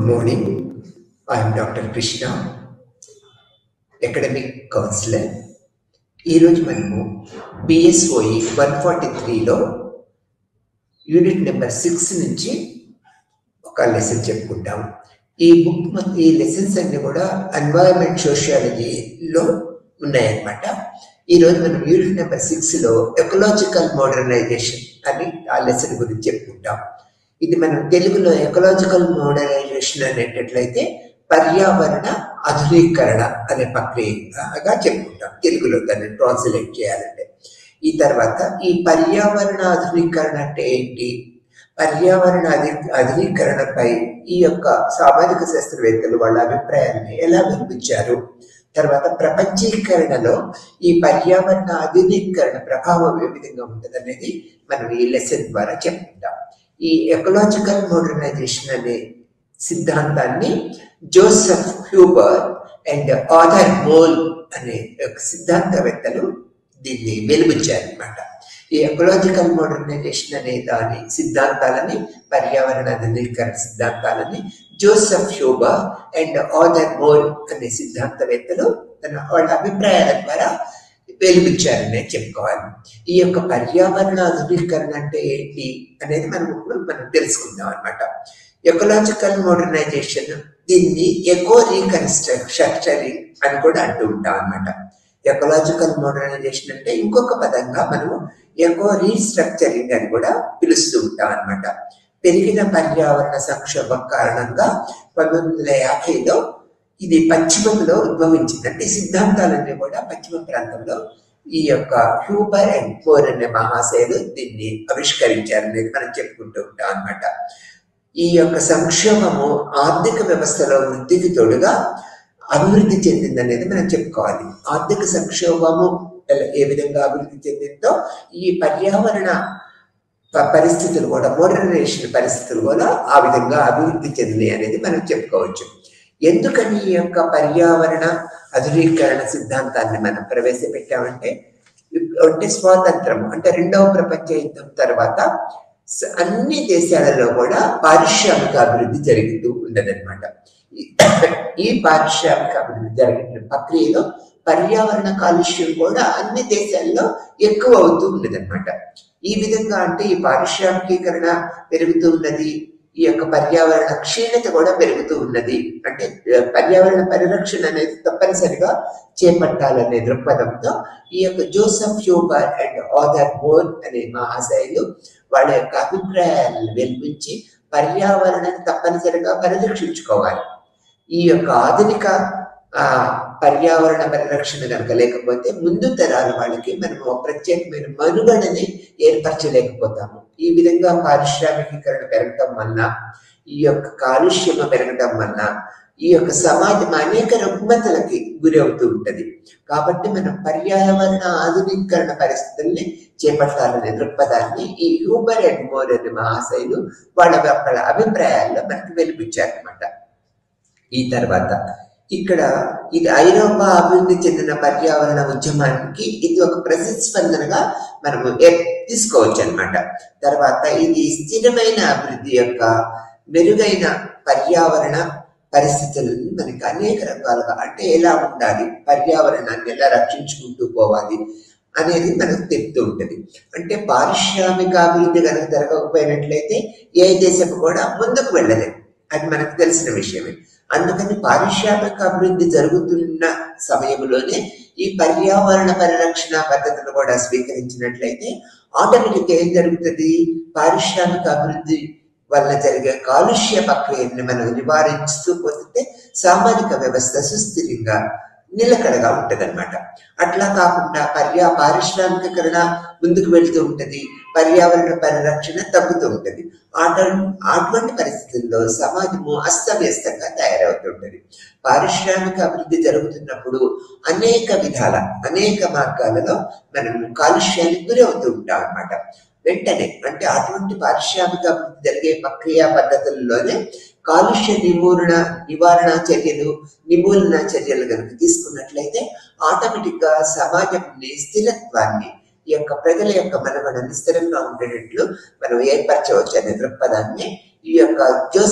morning. I am Dr. Krishna, academic counsellor ఈరోజు మనము BSOE one forty త్రీలో unit number six నుంచి ఒక లెసన్ చెప్పుకుంటాం ఈ బుక్ మొత్తం ఈ లెసన్స్ అన్ని కూడా ఎన్వైరన్మెంట్ సోషియాలజీలో ఉన్నాయన్నమాట ఈరోజు మనం యూనిట్ నెంబర్ సిక్స్లో ఎకలాజికల్ మోడర్నైజేషన్ అని ఆ లెసన్ గురించి చెప్పుకుంటాం ఇది మనం తెలుగులో ఎకలాజికల్ మోడర్నైజేషన్ అనేటట్లయితే పర్యావరణ ఆధునీకరణ అనే ప్రక్రియగా చెప్పుకుంటాం తెలుగులో దాన్ని ట్రాన్స్లేట్ చేయాలంటే ఈ తర్వాత ఈ పర్యావరణ ఆధునీకరణ అంటే ఏంటి పర్యావరణ అధి ఆధునీకరణపై ఈ యొక్క సామాజిక శాస్త్రవేత్తలు వాళ్ళ అభిప్రాయాన్ని ఎలా వినిపించారు తర్వాత ప్రపంచీకరణలో ఈ పర్యావరణ ఆధునీకరణ ప్రభావం ఏ విధంగా ఉంటుందనేది మనం ఈ లెసన్ ద్వారా చెప్పుకుంటాం ఈ ఎకలాజికల్ మోడర్నైజేషన్ అనే సిద్ధాంతాన్ని Joseph Huber and Arthur Mol అనే ఒక సిద్ధాంతవేత్తలు దీన్ని వెలుగుచ్చారనమాట ఈ ఎకలాజికల్ మోడర్నైజేషన్ అనే దాని సిద్ధాంతాలని పర్యావరణ ఆధునీకరణ సిద్ధాంతాలని Joseph Huber and Arthur Mol అనే సిద్ధాంతవేత్తలు తన వాళ్ళ అభిప్రాయాల ద్వారా వెలిగించారనే చెప్పుకోవాలి ఈ యొక్క పర్యావరణ ఆధునీకరణ అంటే ఏంటి అనేది మనం ఇప్పుడు మనం తెలుసుకుందాం అనమాట ఎకలాజికల్ మోడర్నైజేషన్ దీన్ని ఎకో రీకన్స్ట్రక్చరింగ్ అని కూడా అంటూ ఉంటాం అనమాట ఎకలాజికల్ మోడర్నైజేషన్ అంటే ఇంకొక పదంగా మనము ఎకో రీస్ట్రక్చరింగ్ అని కూడా పిలుస్తూ ఉంటాం అనమాట పెరిగిన పర్యావరణ సంక్షోభం కారణంగా పంతొమ్మిది వందల యాభైలో ఇది పశ్చిమంలో ఉద్భవించింది అంటే సిద్ధాంతాలన్నీ కూడా పశ్చిమ ప్రాంతంలో ఈ యొక్క హ్యూబర్ అండ్ ఫోర్ అనే మహాశయులు దీన్ని ఆవిష్కరించారు అనేది మనం చెప్పుకుంటూ ఉంటాం అనమాట ఈ యొక్క సంక్షోభము ఆర్థిక వ్యవస్థలో వృద్ధికి తోడుగా అభివృద్ధి చెందిందనేది మనం చెప్పుకోవాలి ఆర్థిక సంక్షోభము ఏ విధంగా అభివృద్ధి చెందిందో ఈ పర్యావరణ పరిస్థితులు కూడా మోడర్నైజేషన్ పరిస్థితులు కూడా ఆ విధంగా అభివృద్ధి చెందినాయి అనేది మనం చెప్పుకోవచ్చు ఎందుకని ఈ యొక్క పర్యావరణ ఆధునీకరణ సిద్ధాంతాన్ని మనం ప్రవేశపెట్టామంటే అంటే స్వాతంత్రం అంటే రెండవ ప్రపంచ యుద్ధం తర్వాత అన్ని దేశాలలో కూడా పారిశ్రామిక అభివృద్ధి జరుగుతూ ఉండదన్నమాట ఈ పారిశ్రామిక అభివృద్ధి జరిగిన ప్రక్రియలో పర్యావరణ కాలుష్యం కూడా అన్ని దేశాల్లో ఎక్కువ అవుతూ ఉన్నదన్నమాట ఈ విధంగా అంటే ఈ పారిశ్రామికీకరణ పెరుగుతూ ఉన్నది ఈ యొక్క పర్యావరణ క్షీణత కూడా పెరుగుతూ ఉన్నది అంటే పర్యావరణ పరిరక్షణ అనేది తప్పనిసరిగా చేపట్టాలనే దృక్పథంతో ఈ యొక్క Joseph Huber and Arthur Mol అనే మహాశయులు వాళ్ళ యొక్క అభిప్రాయాలను వెలిపించి పర్యావరణాన్ని తప్పనిసరిగా పరిరక్షించుకోవాలి ఈ యొక్క ఆధునిక ఆ పర్యావరణ పరిరక్షణ కనుక లేకపోతే ముందు తరాల వాళ్ళకి మనం ఒక ప్రత్యేకమైన మనుగడని ఏర్పరచలేకపోతాము ఈ విధంగా పారిశ్రామికీకరణ పెరగటం వలన ఈ యొక్క కాలుష్యం పెరగటం వలన ఈ యొక్క సమాజం అనేక రుగ్మతలకి గురవుతూ ఉంటది కాబట్టి మనం పర్యావరణ ఆధునీకరణ పరిస్థితుల్ని చేపట్టాలనే దృక్పథాన్ని ఈ హ్యూబర్ అండ్ మోర్ అనే మహాశైలు వాళ్ళ వాళ్ళ అభిప్రాయాల్లో మనకి వెలిపించారనమాట ఈ తర్వాత ఇక్కడ ఇది ఐరోపా అభివృద్ధి చెందిన పర్యావరణ ఉద్యమానికి ఇది ఒక ప్రతిస్పందనగా మనము తీసుకోవచ్చు అనమాట తర్వాత ఇది స్థిరమైన అభివృద్ధి యొక్క మెరుగైన పర్యావరణ పరిస్థితులను మనకి అనేక రకాలుగా అంటే ఎలా ఉండాలి పర్యావరణాన్ని ఎలా రక్షించుకుంటూ పోవాలి అనేది మనకు తెలుపుతూ ఉంటుంది అంటే పారిశ్రామిక అభివృద్ధి కనుక జరగకపోయినట్లయితే ఏ దేశం కూడా ముందుకు వెళ్ళలేదు అది మనకు తెలిసిన విషయమే అందుకని పారిశ్రామిక అభివృద్ధి జరుగుతున్న సమయంలోనే ఈ పర్యావరణ పరిరక్షణ పద్ధతులు కూడా స్వీకరించినట్లయితే ఆటోమేటిక్ ఏం జరుగుతుంది పారిశ్రామిక అభివృద్ధి వల్ల జరిగే కాలుష్య ప్రక్రియని మనం నివారిస్తూ పోతుంటే సామాజిక వ్యవస్థ సుస్థిరంగా నిలకడగా ఉంటది అనమాట అట్లా కాకుండా పర్యా పారిశ్రామికీకరణ ముందుకు వెళ్తూ ఉంటది పర్యావరణ పరిరక్షణ తగ్గుతూ ఉంటది అటువంటి పరిస్థితుల్లో సమాజము అస్తవ్యస్తంగా తయారవుతుంటది పారిశ్రామిక అభివృద్ధి జరుగుతున్నప్పుడు అనేక విధాల అనేక మార్గాలలో మనం కాలుష్యానికి గురవుతూ ఉంటాం అనమాట వెంటనే అంటే అటువంటి పారిశ్రామిక అభివృద్ధి జరిగే ప్రక్రియ పద్ధతుల్లోనే కాలుష్య నిర్మూలన నివారణ చర్యలు నిర్మూలన చర్యలు కనుక తీసుకున్నట్లయితే ఆటోమేటిక్ గా సమాజం స్థిరత్వాన్ని ఈ యొక్క ప్రజల యొక్క మనుగడని స్థిరంగా ఉండేటట్లు మనం ఏర్పరచవచ్చు అనే దృక్పథాన్ని ఈ యొక్క Joseph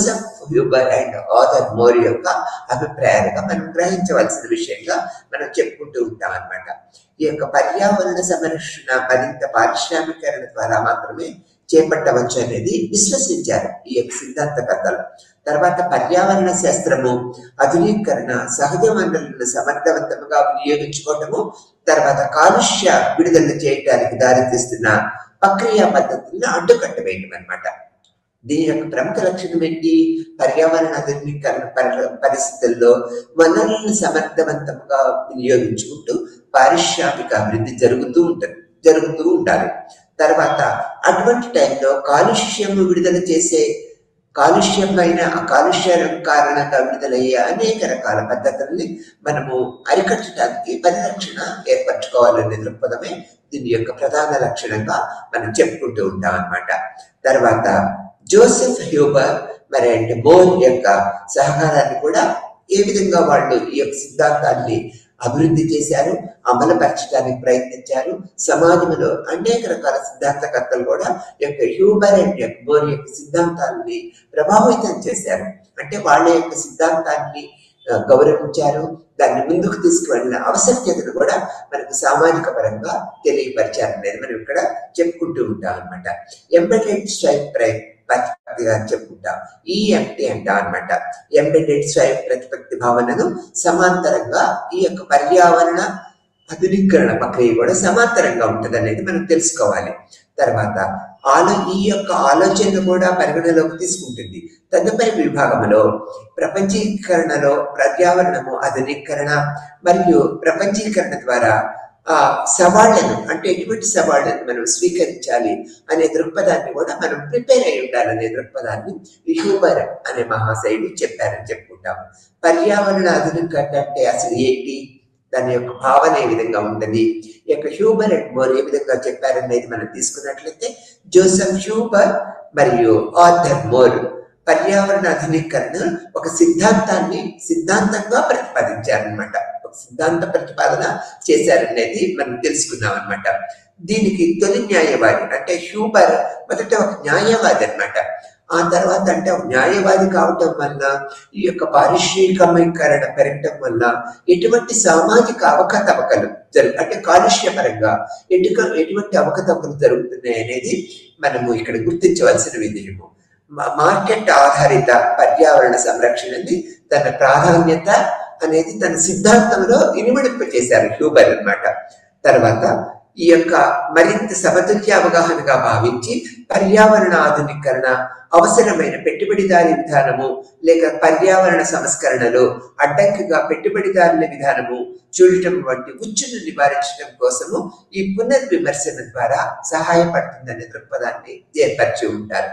Huber and Arthur Mol యొక్క అభిప్రాయాలుగా మనం గ్రహించవలసిన విషయంగా మనం చెప్పుకుంటూ ఉంటాం అన్నమాట ఈ యొక్క పర్యావరణ సంరక్షణ మరింత పారిశ్రామికరణ ద్వారా మాత్రమే చేపట్టవచ్చు అనేది విశ్వసించారు ఈ యొక్క సిద్ధాంతకర్తలు తర్వాత పర్యావరణ శాస్త్రము ఆధునీకరణ సహజ వనరులను సమర్థవంతంగా వినియోగించుకోవటము తర్వాత కాలుష్య విడుదల చేయడానికి దారితీస్తున్న ప్రక్రియ పద్ధతులను అడ్డుకట్ట వేయటం అనమాట దీని యొక్క ప్రముఖ లక్షణం ఏంటి పర్యావరణ ఆధునీకరణ పరి- పరిస్థితుల్లో వనరులను సమర్థవంతంగా వినియోగించుకుంటూ పారిశ్రామిక అభివృద్ధి జరుగుతూ ఉంటుంది జరుగుతూ ఉండాలి తర్వాత అటువంటి టైంలో కాలుష్యం విడుదల చేసే కాలుష్యమైన ఆ కాలుష్యం కారణంగా విడుదలయ్యే అనేక రకాల పద్ధతుల్ని మనము అరికట్టడానికి పరిరక్షణ ఏర్పరచుకోవాలనే దృక్పథమే దీని యొక్క ప్రధాన లక్షణంగా మనం చెప్పుకుంటూ ఉంటాం అన్నమాట తర్వాత జోసెఫ్ హ్యూబర్ మరి అంటే మోర్ యొక్క సహకారాన్ని కూడా ఏ విధంగా వాళ్ళు ఈ యొక్క సిద్ధాంతాన్ని అభివృద్ధి చేశారు అమలుపరచడానికి ప్రయత్నించారు సమాజంలో అనేక రకాల సిద్ధాంతకర్తలు కూడా ఈ యొక్క హ్యూబర్ అండ్ యొక్క మోర్ యొక్క సిద్ధాంతాలని ప్రభావితం చేశారు అంటే వాళ్ళ యొక్క సిద్ధాంతాన్ని ఆ, గౌరవించారు దాన్ని ముందుకు తీసుకువెళ్ళిన ఆవశ్యకతను కూడా మనకు సామాజిక పరంగా తెలియపరిచారు అనేది మనం ఇక్కడ చెప్పుకుంటూ ఉంటాం అనమాట ఎంబెడెడ్ స్ట్రైక్ ప్రతిపత్తిగా చెప్పుకుంటాం ఈఎంటి అంటాం అనమాట ఎంబెడెడ్ స్వయం ప్రతిపత్తి భావనను సమాంతరంగా ఈ యొక్క పర్యావరణ ఆధునీకరణ ప్రక్రియ కూడా సమాంతరంగా ఉంటుంది అనేది మనం తెలుసుకోవాలి తర్వాత ఆలో ఈ యొక్క ఆలోచన కూడా పరిగణలోకి తీసుకుంటుంది తదుపరి విభాగంలో ప్రపంచీకరణలో పర్యావరణము ఆధునీకరణ మరియు ప్రపంచీకరణ ద్వారా ఆ సవాళ్లను అంటే ఎటువంటి సవాళ్లను మనం స్వీకరించాలి అనే దృక్పథాన్ని కూడా మనం ప్రిపేర్ అయి ఉండాలనే దృక్పథాన్ని హ్యూబర్ అనే మహాశయుడు చెప్పారని చెప్పుకుంటాం పర్యావరణ ఆధునికత అంటే అసలు ఏంటి దాని యొక్క భావన ఏ విధంగా ఉంటుంది ఈ యొక్క హ్యూబర్ అండ్ మోర్ ఏ విధంగా చెప్పారనేది మనం తీసుకున్నట్లయితే జోసెఫ్ హ్యూబర్ మరియు ఆర్థర్ మోర్ పర్యావరణ ఆధునీకరణ ఒక సిద్ధాంతాన్ని సిద్ధాంతంగా ప్రతిపాదించారనమాట ఒక సిద్ధాంత ప్రతిపాదన చేశారనేది మనం తెలుసుకున్నాం అనమాట దీనికి తొలి న్యాయవాది అంటే హ్యూబర్ మొదట ఒక న్యాయవాది అన్నమాట ఆ తర్వాత అంటే ఒక న్యాయవాది కావటం వల్ల ఈ యొక్క పారిశ్రామికీకరణ పెరగటం వల్ల ఎటువంటి సామాజిక అవకతవకలు జరుగు అంటే కాలుష్య పరంగా ఎటుక ఎటువంటి అవకతవకలు జరుగుతున్నాయి అనేది మనము ఇక్కడ గుర్తించవలసిన విషయము మా- మార్కెట్ ఆధారిత పర్యావరణ సంరక్షణని తన ప్రాధాన్యత అనేది తన సిద్ధాంతంలో ఇనుమడింప చేశారు హ్యూబర్ అన్నమాట తర్వాత ఈ యొక్క మరింత సమతుల్య అవగాహనగా భావించి పర్యావరణ ఆధునీకరణ అవసరమైన పెట్టుబడిదారీ విధానము లేక పర్యావరణ సంస్కరణలో అడ్డంకిగా పెట్టుబడిదారుల విధానము చూడటం వంటి ఉచ్చును నివారించడం కోసము ఈ పునర్విమర్శన ద్వారా సహాయపడుతుందనే దృక్పథాన్ని ఏర్పరిచి ఉంటారు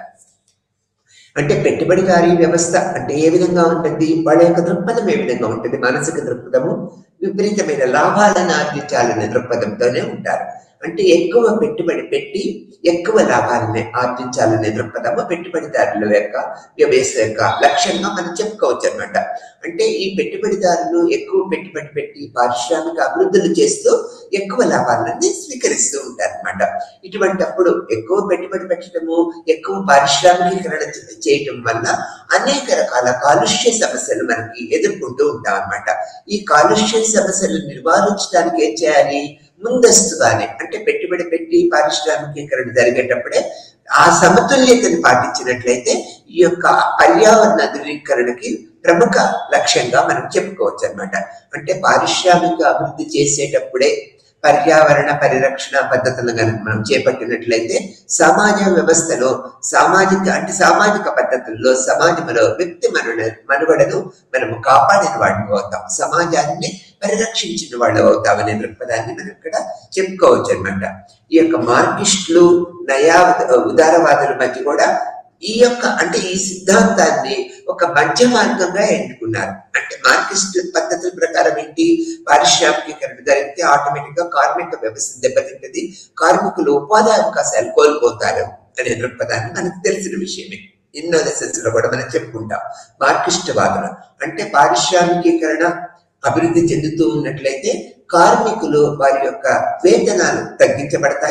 అంటే పెట్టుబడిదారీ వ్యవస్థ అంటే ఏ విధంగా ఉంటుంది వాళ్ళ యొక్క దృక్పథం ఏ విధంగా ఉంటుంది మానసిక దృక్పథము విపరీతమైన లాభాలను ఆర్జించాలనే దృక్పథంతోనే ఉంటారు అంటే ఎక్కువ పెట్టుబడి పెట్టి ఎక్కువ లాభాలని ఆర్జించాలనే దృక్పథము పెట్టుబడిదారుల యొక్క వ్యవస్థ యొక్క లక్ష్యంగా మనం చెప్పుకోవచ్చు అనమాట అంటే ఈ పెట్టుబడిదారులు ఎక్కువ పెట్టుబడి పెట్టి పారిశ్రామిక అభివృద్ధులు చేస్తూ ఎక్కువ లాభాలని స్వీకరిస్తూ ఉంటారు అనమాట ఇటువంటప్పుడు ఎక్కువ పెట్టుబడి పెట్టడము ఎక్కువ పారిశ్రామికీకరణ చే- చేయటం వల్ల అనేక రకాల కాలుష్య సమస్యలు మనకి ఎదుర్కొంటూ ఉంటాం అన్నమాట ఈ కాలుష్య సమస్యలు నివారించడానికి ఏం చేయాలి ముందస్తుగానే అంటే పెట్టుబడి పెట్టి పారిశ్రామికీకరణ జరిగేటప్పుడే ఆ సమతుల్యతని పాటించినట్లయితే ఈ యొక్క పర్యావరణ ధృవీకరణకి ప్రముఖ లక్ష్యంగా మనం చెప్పుకోవచ్చు అన్నమాట అంటే పారిశ్రామిక అభివృద్ధి చేసేటప్పుడే పర్యావరణ పరిరక్షణ పద్ధతులను కనుక మనం చేపట్టినట్లయితే సమాజ వ్యవస్థలో సామాజిక అంటే సామాజిక పద్ధతుల్లో సమాజంలో వ్యక్తి మనుడ మనుగడను మనము కాపాడిన వాళ్ళు అవుతాం సమాజాన్ని పరిరక్షించిన వాళ్ళు అవుతాం అనే దృక్పథాన్ని మనం ఇక్కడ చెప్పుకోవచ్చు అనమాట ఈ యొక్క మార్కిస్టులు నయా ఉదారవాదుల మధ్య కూడా ఈ యొక్క అంటే ఈ సిద్ధాంతాన్ని ఒక మధ్య మార్గంగా ఎన్నుకున్నారు అంటే మార్కిస్ట్ పద్ధతుల ప్రకారం ఏంటి పారిశ్రామికీకరణ జరిగితే ఆటోమేటిక్ గా కార్మిక వ్యవస్థ దెబ్బతింటది కార్మికులు ఉపాధి అవకాశాలు కోల్పోతారు అనే దృక్పథాన్ని మనకు తెలిసిన విషయమే ఎన్నో దశలు లో కూడా మనం చెప్పుకుంటాం మార్కిస్ట్ వాదన అంటే పారిశ్రామికీకరణ అభివృద్ధి చెందుతూ ఉన్నట్లయితే కార్మికులు వారి యొక్క వేతనాలు తగ్గించబడతాయి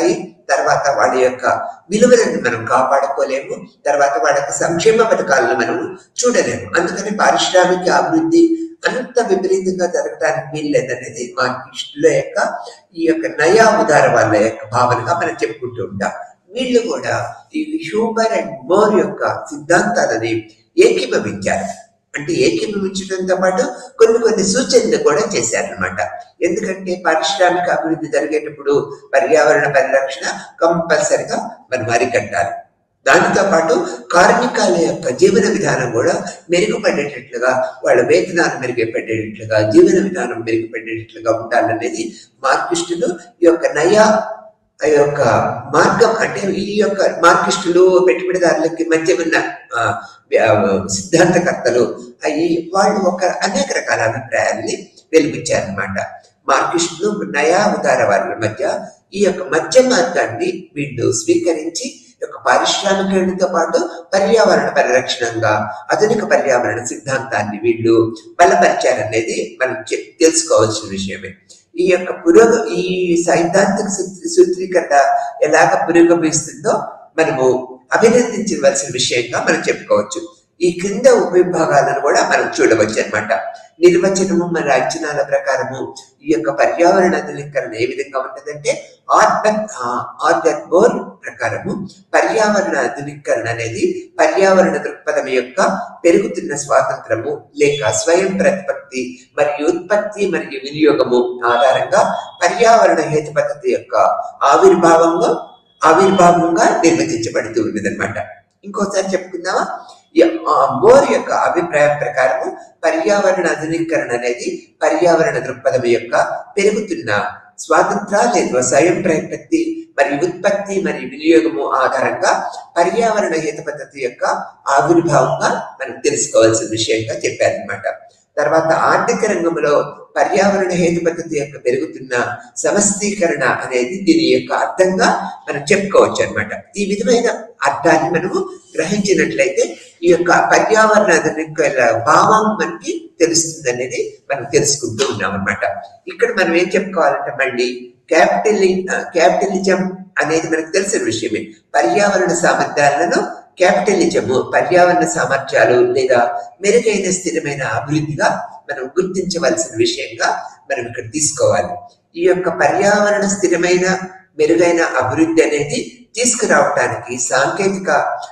తర్వాత వాళ్ళ యొక్క విలువలను మనం కాపాడుకోలేము తర్వాత వాళ్ళ యొక్క సంక్షేమ పథకాలను మనం చూడలేము అందుకని పారిశ్రామిక అభివృద్ధి అంత విపరీతంగా జరగడానికి వీల్లేదనేది మార్కిస్టుల యొక్క ఈ యొక్క నయా ఉదార వాళ్ళ యొక్క భావనగా మనం చెప్పుకుంటూ ఉంటాం వీళ్ళు కూడా ఈ హ్యూబర్ అండ్ మోర్ యొక్క సిద్ధాంతాలని ఏకీభవించారు అంటే ఏకీభవించడంతో పాటు కొన్ని కొన్ని సూచనలు కూడా చేశారనమాట ఎందుకంటే పారిశ్రామిక అభివృద్ధి జరిగేటప్పుడు పర్యావరణ పరిరక్షణ కంపల్సరిగా మనం అరికట్టాలి దానితో పాటు కార్మికాల యొక్క జీవన విధానం కూడా మెరుగుపడేటట్లుగా వాళ్ళ వేతనాలు మెరుగుపడేటట్లుగా జీవన విధానం మెరుగుపడేటట్లుగా ఉండాలనేది మార్కిస్టులు ఈ యొక్క నయా ఆ యొక్క మార్గం అంటే ఈ యొక్క మార్కిస్టులు పెట్టుబడిదారులకి మధ్య ఉన్న ఆ, ఆ, సిద్ధాంతకర్తలు అవి వాళ్ళు ఒక అనేక రకాల అభిప్రాయాల్ని వెలిపించారనమాట మార్కిస్టులు నయా ఉదార వాళ్ళ మధ్య ఈ యొక్క మధ్య మార్గాన్ని వీళ్ళు స్వీకరించి ఈ యొక్క పారిశ్రామికతో పాటు పర్యావరణ పరిరక్షణంగా ఆధునిక పర్యావరణ సిద్ధాంతాన్ని వీళ్ళు బలపరిచారనేది మనం చె- తెలుసుకోవాల్సిన విషయమే ఈ యొక్క పురోగ ఈ సైద్ధాంతిక సూత్రీ- సూత్రీకరణ ఎలాగ పురోగమిస్తుందో మనము అభినందించవలసిన విషయంగా మనం చెప్పుకోవచ్చు ఈ క్రింద ఉపవిభాగాలను కూడా మనం చూడవచ్చు అన్నమాట నిర్వచనము మన అంచనాల ప్రకారము ఈ యొక్క పర్యావరణ ధృవీకరణ ఏ విధంగా ఉంటుందంటే ఆర్బన్ ఆర్బన్ బోర్ ప్రకారము పర్యావరణ ధృవీకరణ అనేది పర్యావరణ దృక్పథం యొక్క పెరుగుతున్న స్వాతంత్రము లేక స్వయం ప్రతిపత్తి మరియు ఉత్పత్తి మరియు వినియోగము ఆధారంగా పర్యావరణ హేతు పద్ధతి యొక్క ఆవిర్భావంగా ఆవిర్భావంగా నిర్వచించబడుతూ ఉన్నదన్నమాట ఇంకోసారి చెప్పుకుందామా ఈ- ఆ మోర్ యొక్క అభిప్రాయం ప్రకారము పర్యావరణ ఆధునీకరణ అనేది పర్యావరణ దృక్పథం యొక్క పెరుగుతున్న స్వాతంత్ర లేదా స్వయం ప్రతిపత్తి మరియు ఉత్పత్తి మరియు వినియోగము ఆధారంగా పర్యావరణ హేతు పద్ధతి యొక్క ఆవిర్భావంగా మనం తెలుసుకోవాల్సిన విషయంగా చెప్పారనమాట తర్వాత ఆర్థిక రంగంలో పర్యావరణ హేతు పద్ధతి యొక్క పెరుగుతున్న సమస్తీకరణ అనేది దీని యొక్క అర్థంగా మనం చెప్పుకోవచ్చు అన్నమాట ఈ విధమైన అర్థాన్ని మనము గ్రహించినట్లయితే ఈ యొక్క పర్యావరణ యొక్క భావం మనకి తెలుస్తుంది అనేది మనం తెలుసుకుంటూ ఉన్నాం అన్నమాట ఇక్కడ మనం ఏం చెప్పుకోవాలంటే మళ్ళీ క్యాపిటలి క్యాపిటలిజం అనేది మనకు తెలిసిన విషయమే పర్యావరణ సామర్థ్యాలను క్యాపిటలిజము పర్యావరణ సామర్థ్యాలు లేదా మెరుగైన స్థిరమైన అభివృద్ధిగా మనం గుర్తించవలసిన విషయంగా మనం ఇక్కడ తీసుకోవాలి ఈ యొక్క పర్యావరణ స్థిరమైన మెరుగైన అభివృద్ధి అనేది తీసుకురావడానికి సాంకేతిక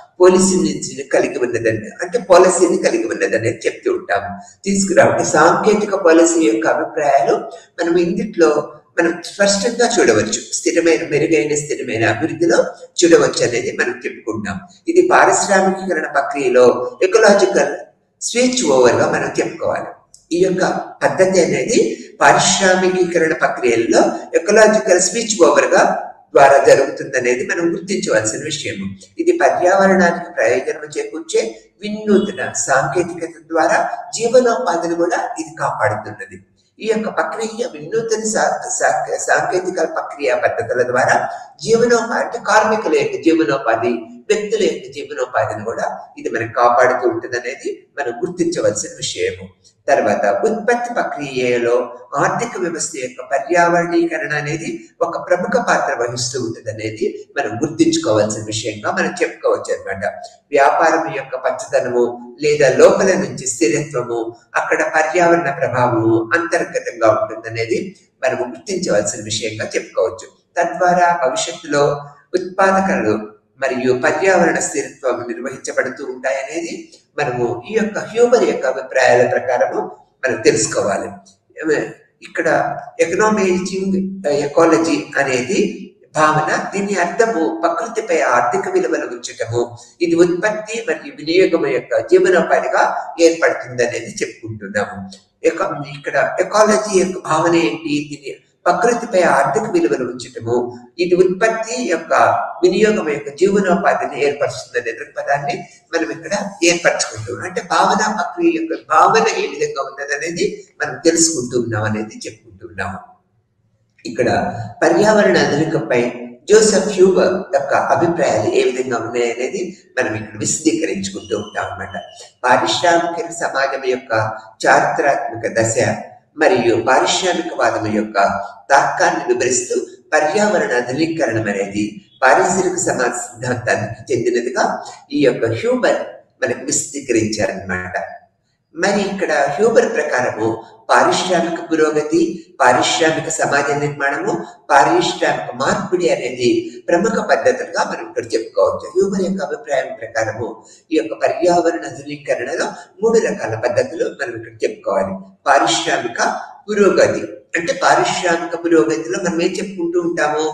పాలసీని కలిగి ఉన్నదని అంటే పాలసీని కలిగి ఉన్నదని చెప్తూ ఉంటాము తీసుకురావడం సాంకేతిక పాలసీ యొక్క అభిప్రాయాలు మనం ఇందుట్లో మనం స్పష్టంగా చూడవచ్చు స్థిరమైన మెరుగైన స్థిరమైన అభివృద్ధిలో చూడవచ్చు అనేది మనం చెప్పుకుంటాం ఇది పారిశ్రామికీకరణ ప్రక్రియలో ఎకలాజికల్ స్విచ్ ఓవర్ గా మనం చెప్పుకోవాలి ఈ యొక్క పద్ధతి అనేది పారిశ్రామికీకరణ ప్రక్రియల్లో ఎకలాజికల్ స్విచ్ ఓవర్ గా ద్వారా జరుగుతుందనేది మనం గుర్తించవలసిన విషయము ఇది పర్యావరణానికి ప్రయోజనం చేకూర్చే వినూత్న సాంకేతికత ద్వారా జీవనోపాధిని కూడా ఇది కాపాడుతున్నది ఈ యొక్క ప్రక్రియ వినూత్న సా- సా- సాంకేతిక ప్రక్రియ పద్ధతుల ద్వారా జీవనోపాధి అంటే కార్మికుల యొక్క జీవనోపాధి వ్యక్తుల యొక్క జీవనోపాధిని కూడా ఇది మనకు కాపాడుతూ ఉంటుంది అనేది మనం గుర్తించవలసిన విషయము తర్వాత ఉత్పత్తి ప్రక్రియలో ఆర్థిక వ్యవస్థ యొక్క పర్యావరణీకరణ అనేది ఒక ప్రముఖ పాత్ర వహిస్తూ ఉంటుంది అనేది మనం గుర్తించుకోవాల్సిన విషయంగా మనం చెప్పుకోవచ్చు అన్నమాట వ్యాపారం యొక్క పచ్చదనము లేదా లోపల నుంచి స్థిరత్వము అక్కడ పర్యావరణ ప్రభావము అంతర్గతంగా ఉంటుందనేది మనం గుర్తించవలసిన విషయంగా చెప్పుకోవచ్చు తద్వారా భవిష్యత్తులో ఉత్పాదకలు మరియు పర్యావరణ స్థిరత్వం నిర్వహించబడుతూ ఉంటాయనేది మనము ఈ యొక్క హ్యూమర్ యొక్క అభిప్రాయాల ప్రకారము మనం తెలుసుకోవాలి ఏమ- ఇక్కడ ఎకనామిజింగ్ ఎకాలజీ అనేది భావన దీని అర్థము ప్రకృతిపై ఆర్థిక విలువలు ఉంచటము ఇది ఉత్పత్తి మరియు వినియోగం యొక్క జీవనోపాధిగా ఏర్పడుతుంది అనేది చెప్పుకుంటున్నాము ఎక- ఇక్కడ ఎకాలజీ యొక్క భావన ఏంటి దీని ప్రకృతిపై ఆర్థిక విలువలు ఉంచటము ఇది ఉత్పత్తి యొక్క వినియోగం యొక్క జీవనోపాధిని ఏర్పరుస్తుందనే దృక్పథాన్ని మనం ఇక్కడ ఏర్పరచుకుంటున్నాం అంటే భావన ప్రక్రియ యొక్క భావన ఏ విధంగా ఉన్నదనేది మనం తెలుసుకుంటూ ఉన్నాం అనేది చెప్పుకుంటూ ఉన్నాము ఇక్కడ పర్యావరణ అధినికంపై జోసెఫ్ హ్యూబర్ యొక్క అభిప్రాయాలు ఏ విధంగా ఉన్నాయనేది మనం ఇక్కడ విశదీకరించుకుంటూ ఉంటాం అన్నమాట పారిశ్రామిక సమాజం యొక్క చారిత్రాత్మక దశ మరియు పారిశ్రామికవాదం యొక్క తార్కాన్ని వివరిస్తూ పర్యావరణ ఆధునీకరణం అనేది పారిశ్రామిక సమాజ సిద్ధాంతానికి చెందినదిగా ఈ యొక్క హ్యూబర్ మనకు విస్తీకరించారనమాట మరి ఇక్కడ హ్యూబర్ ప్రకారము పారిశ్రామిక పురోగతి పారిశ్రామిక సమాజ నిర్మాణము పారిశ్రామిక మార్పిడి అనేది ప్రముఖ పద్ధతులుగా మనం ఇక్కడ చెప్పుకోవచ్చు హ్యూబర్ యొక్క అభిప్రాయం ప్రకారము ఈ యొక్క పర్యావరణ ఆధునీకరణలో మూడు రకాల పద్ధతులు మనం ఇక్కడ చెప్పుకోవాలి పారిశ్రామిక పురోగతి అంటే పారిశ్రామిక పురోగతిలో మనం ఏం చెప్పుకుంటూ ఉంటాము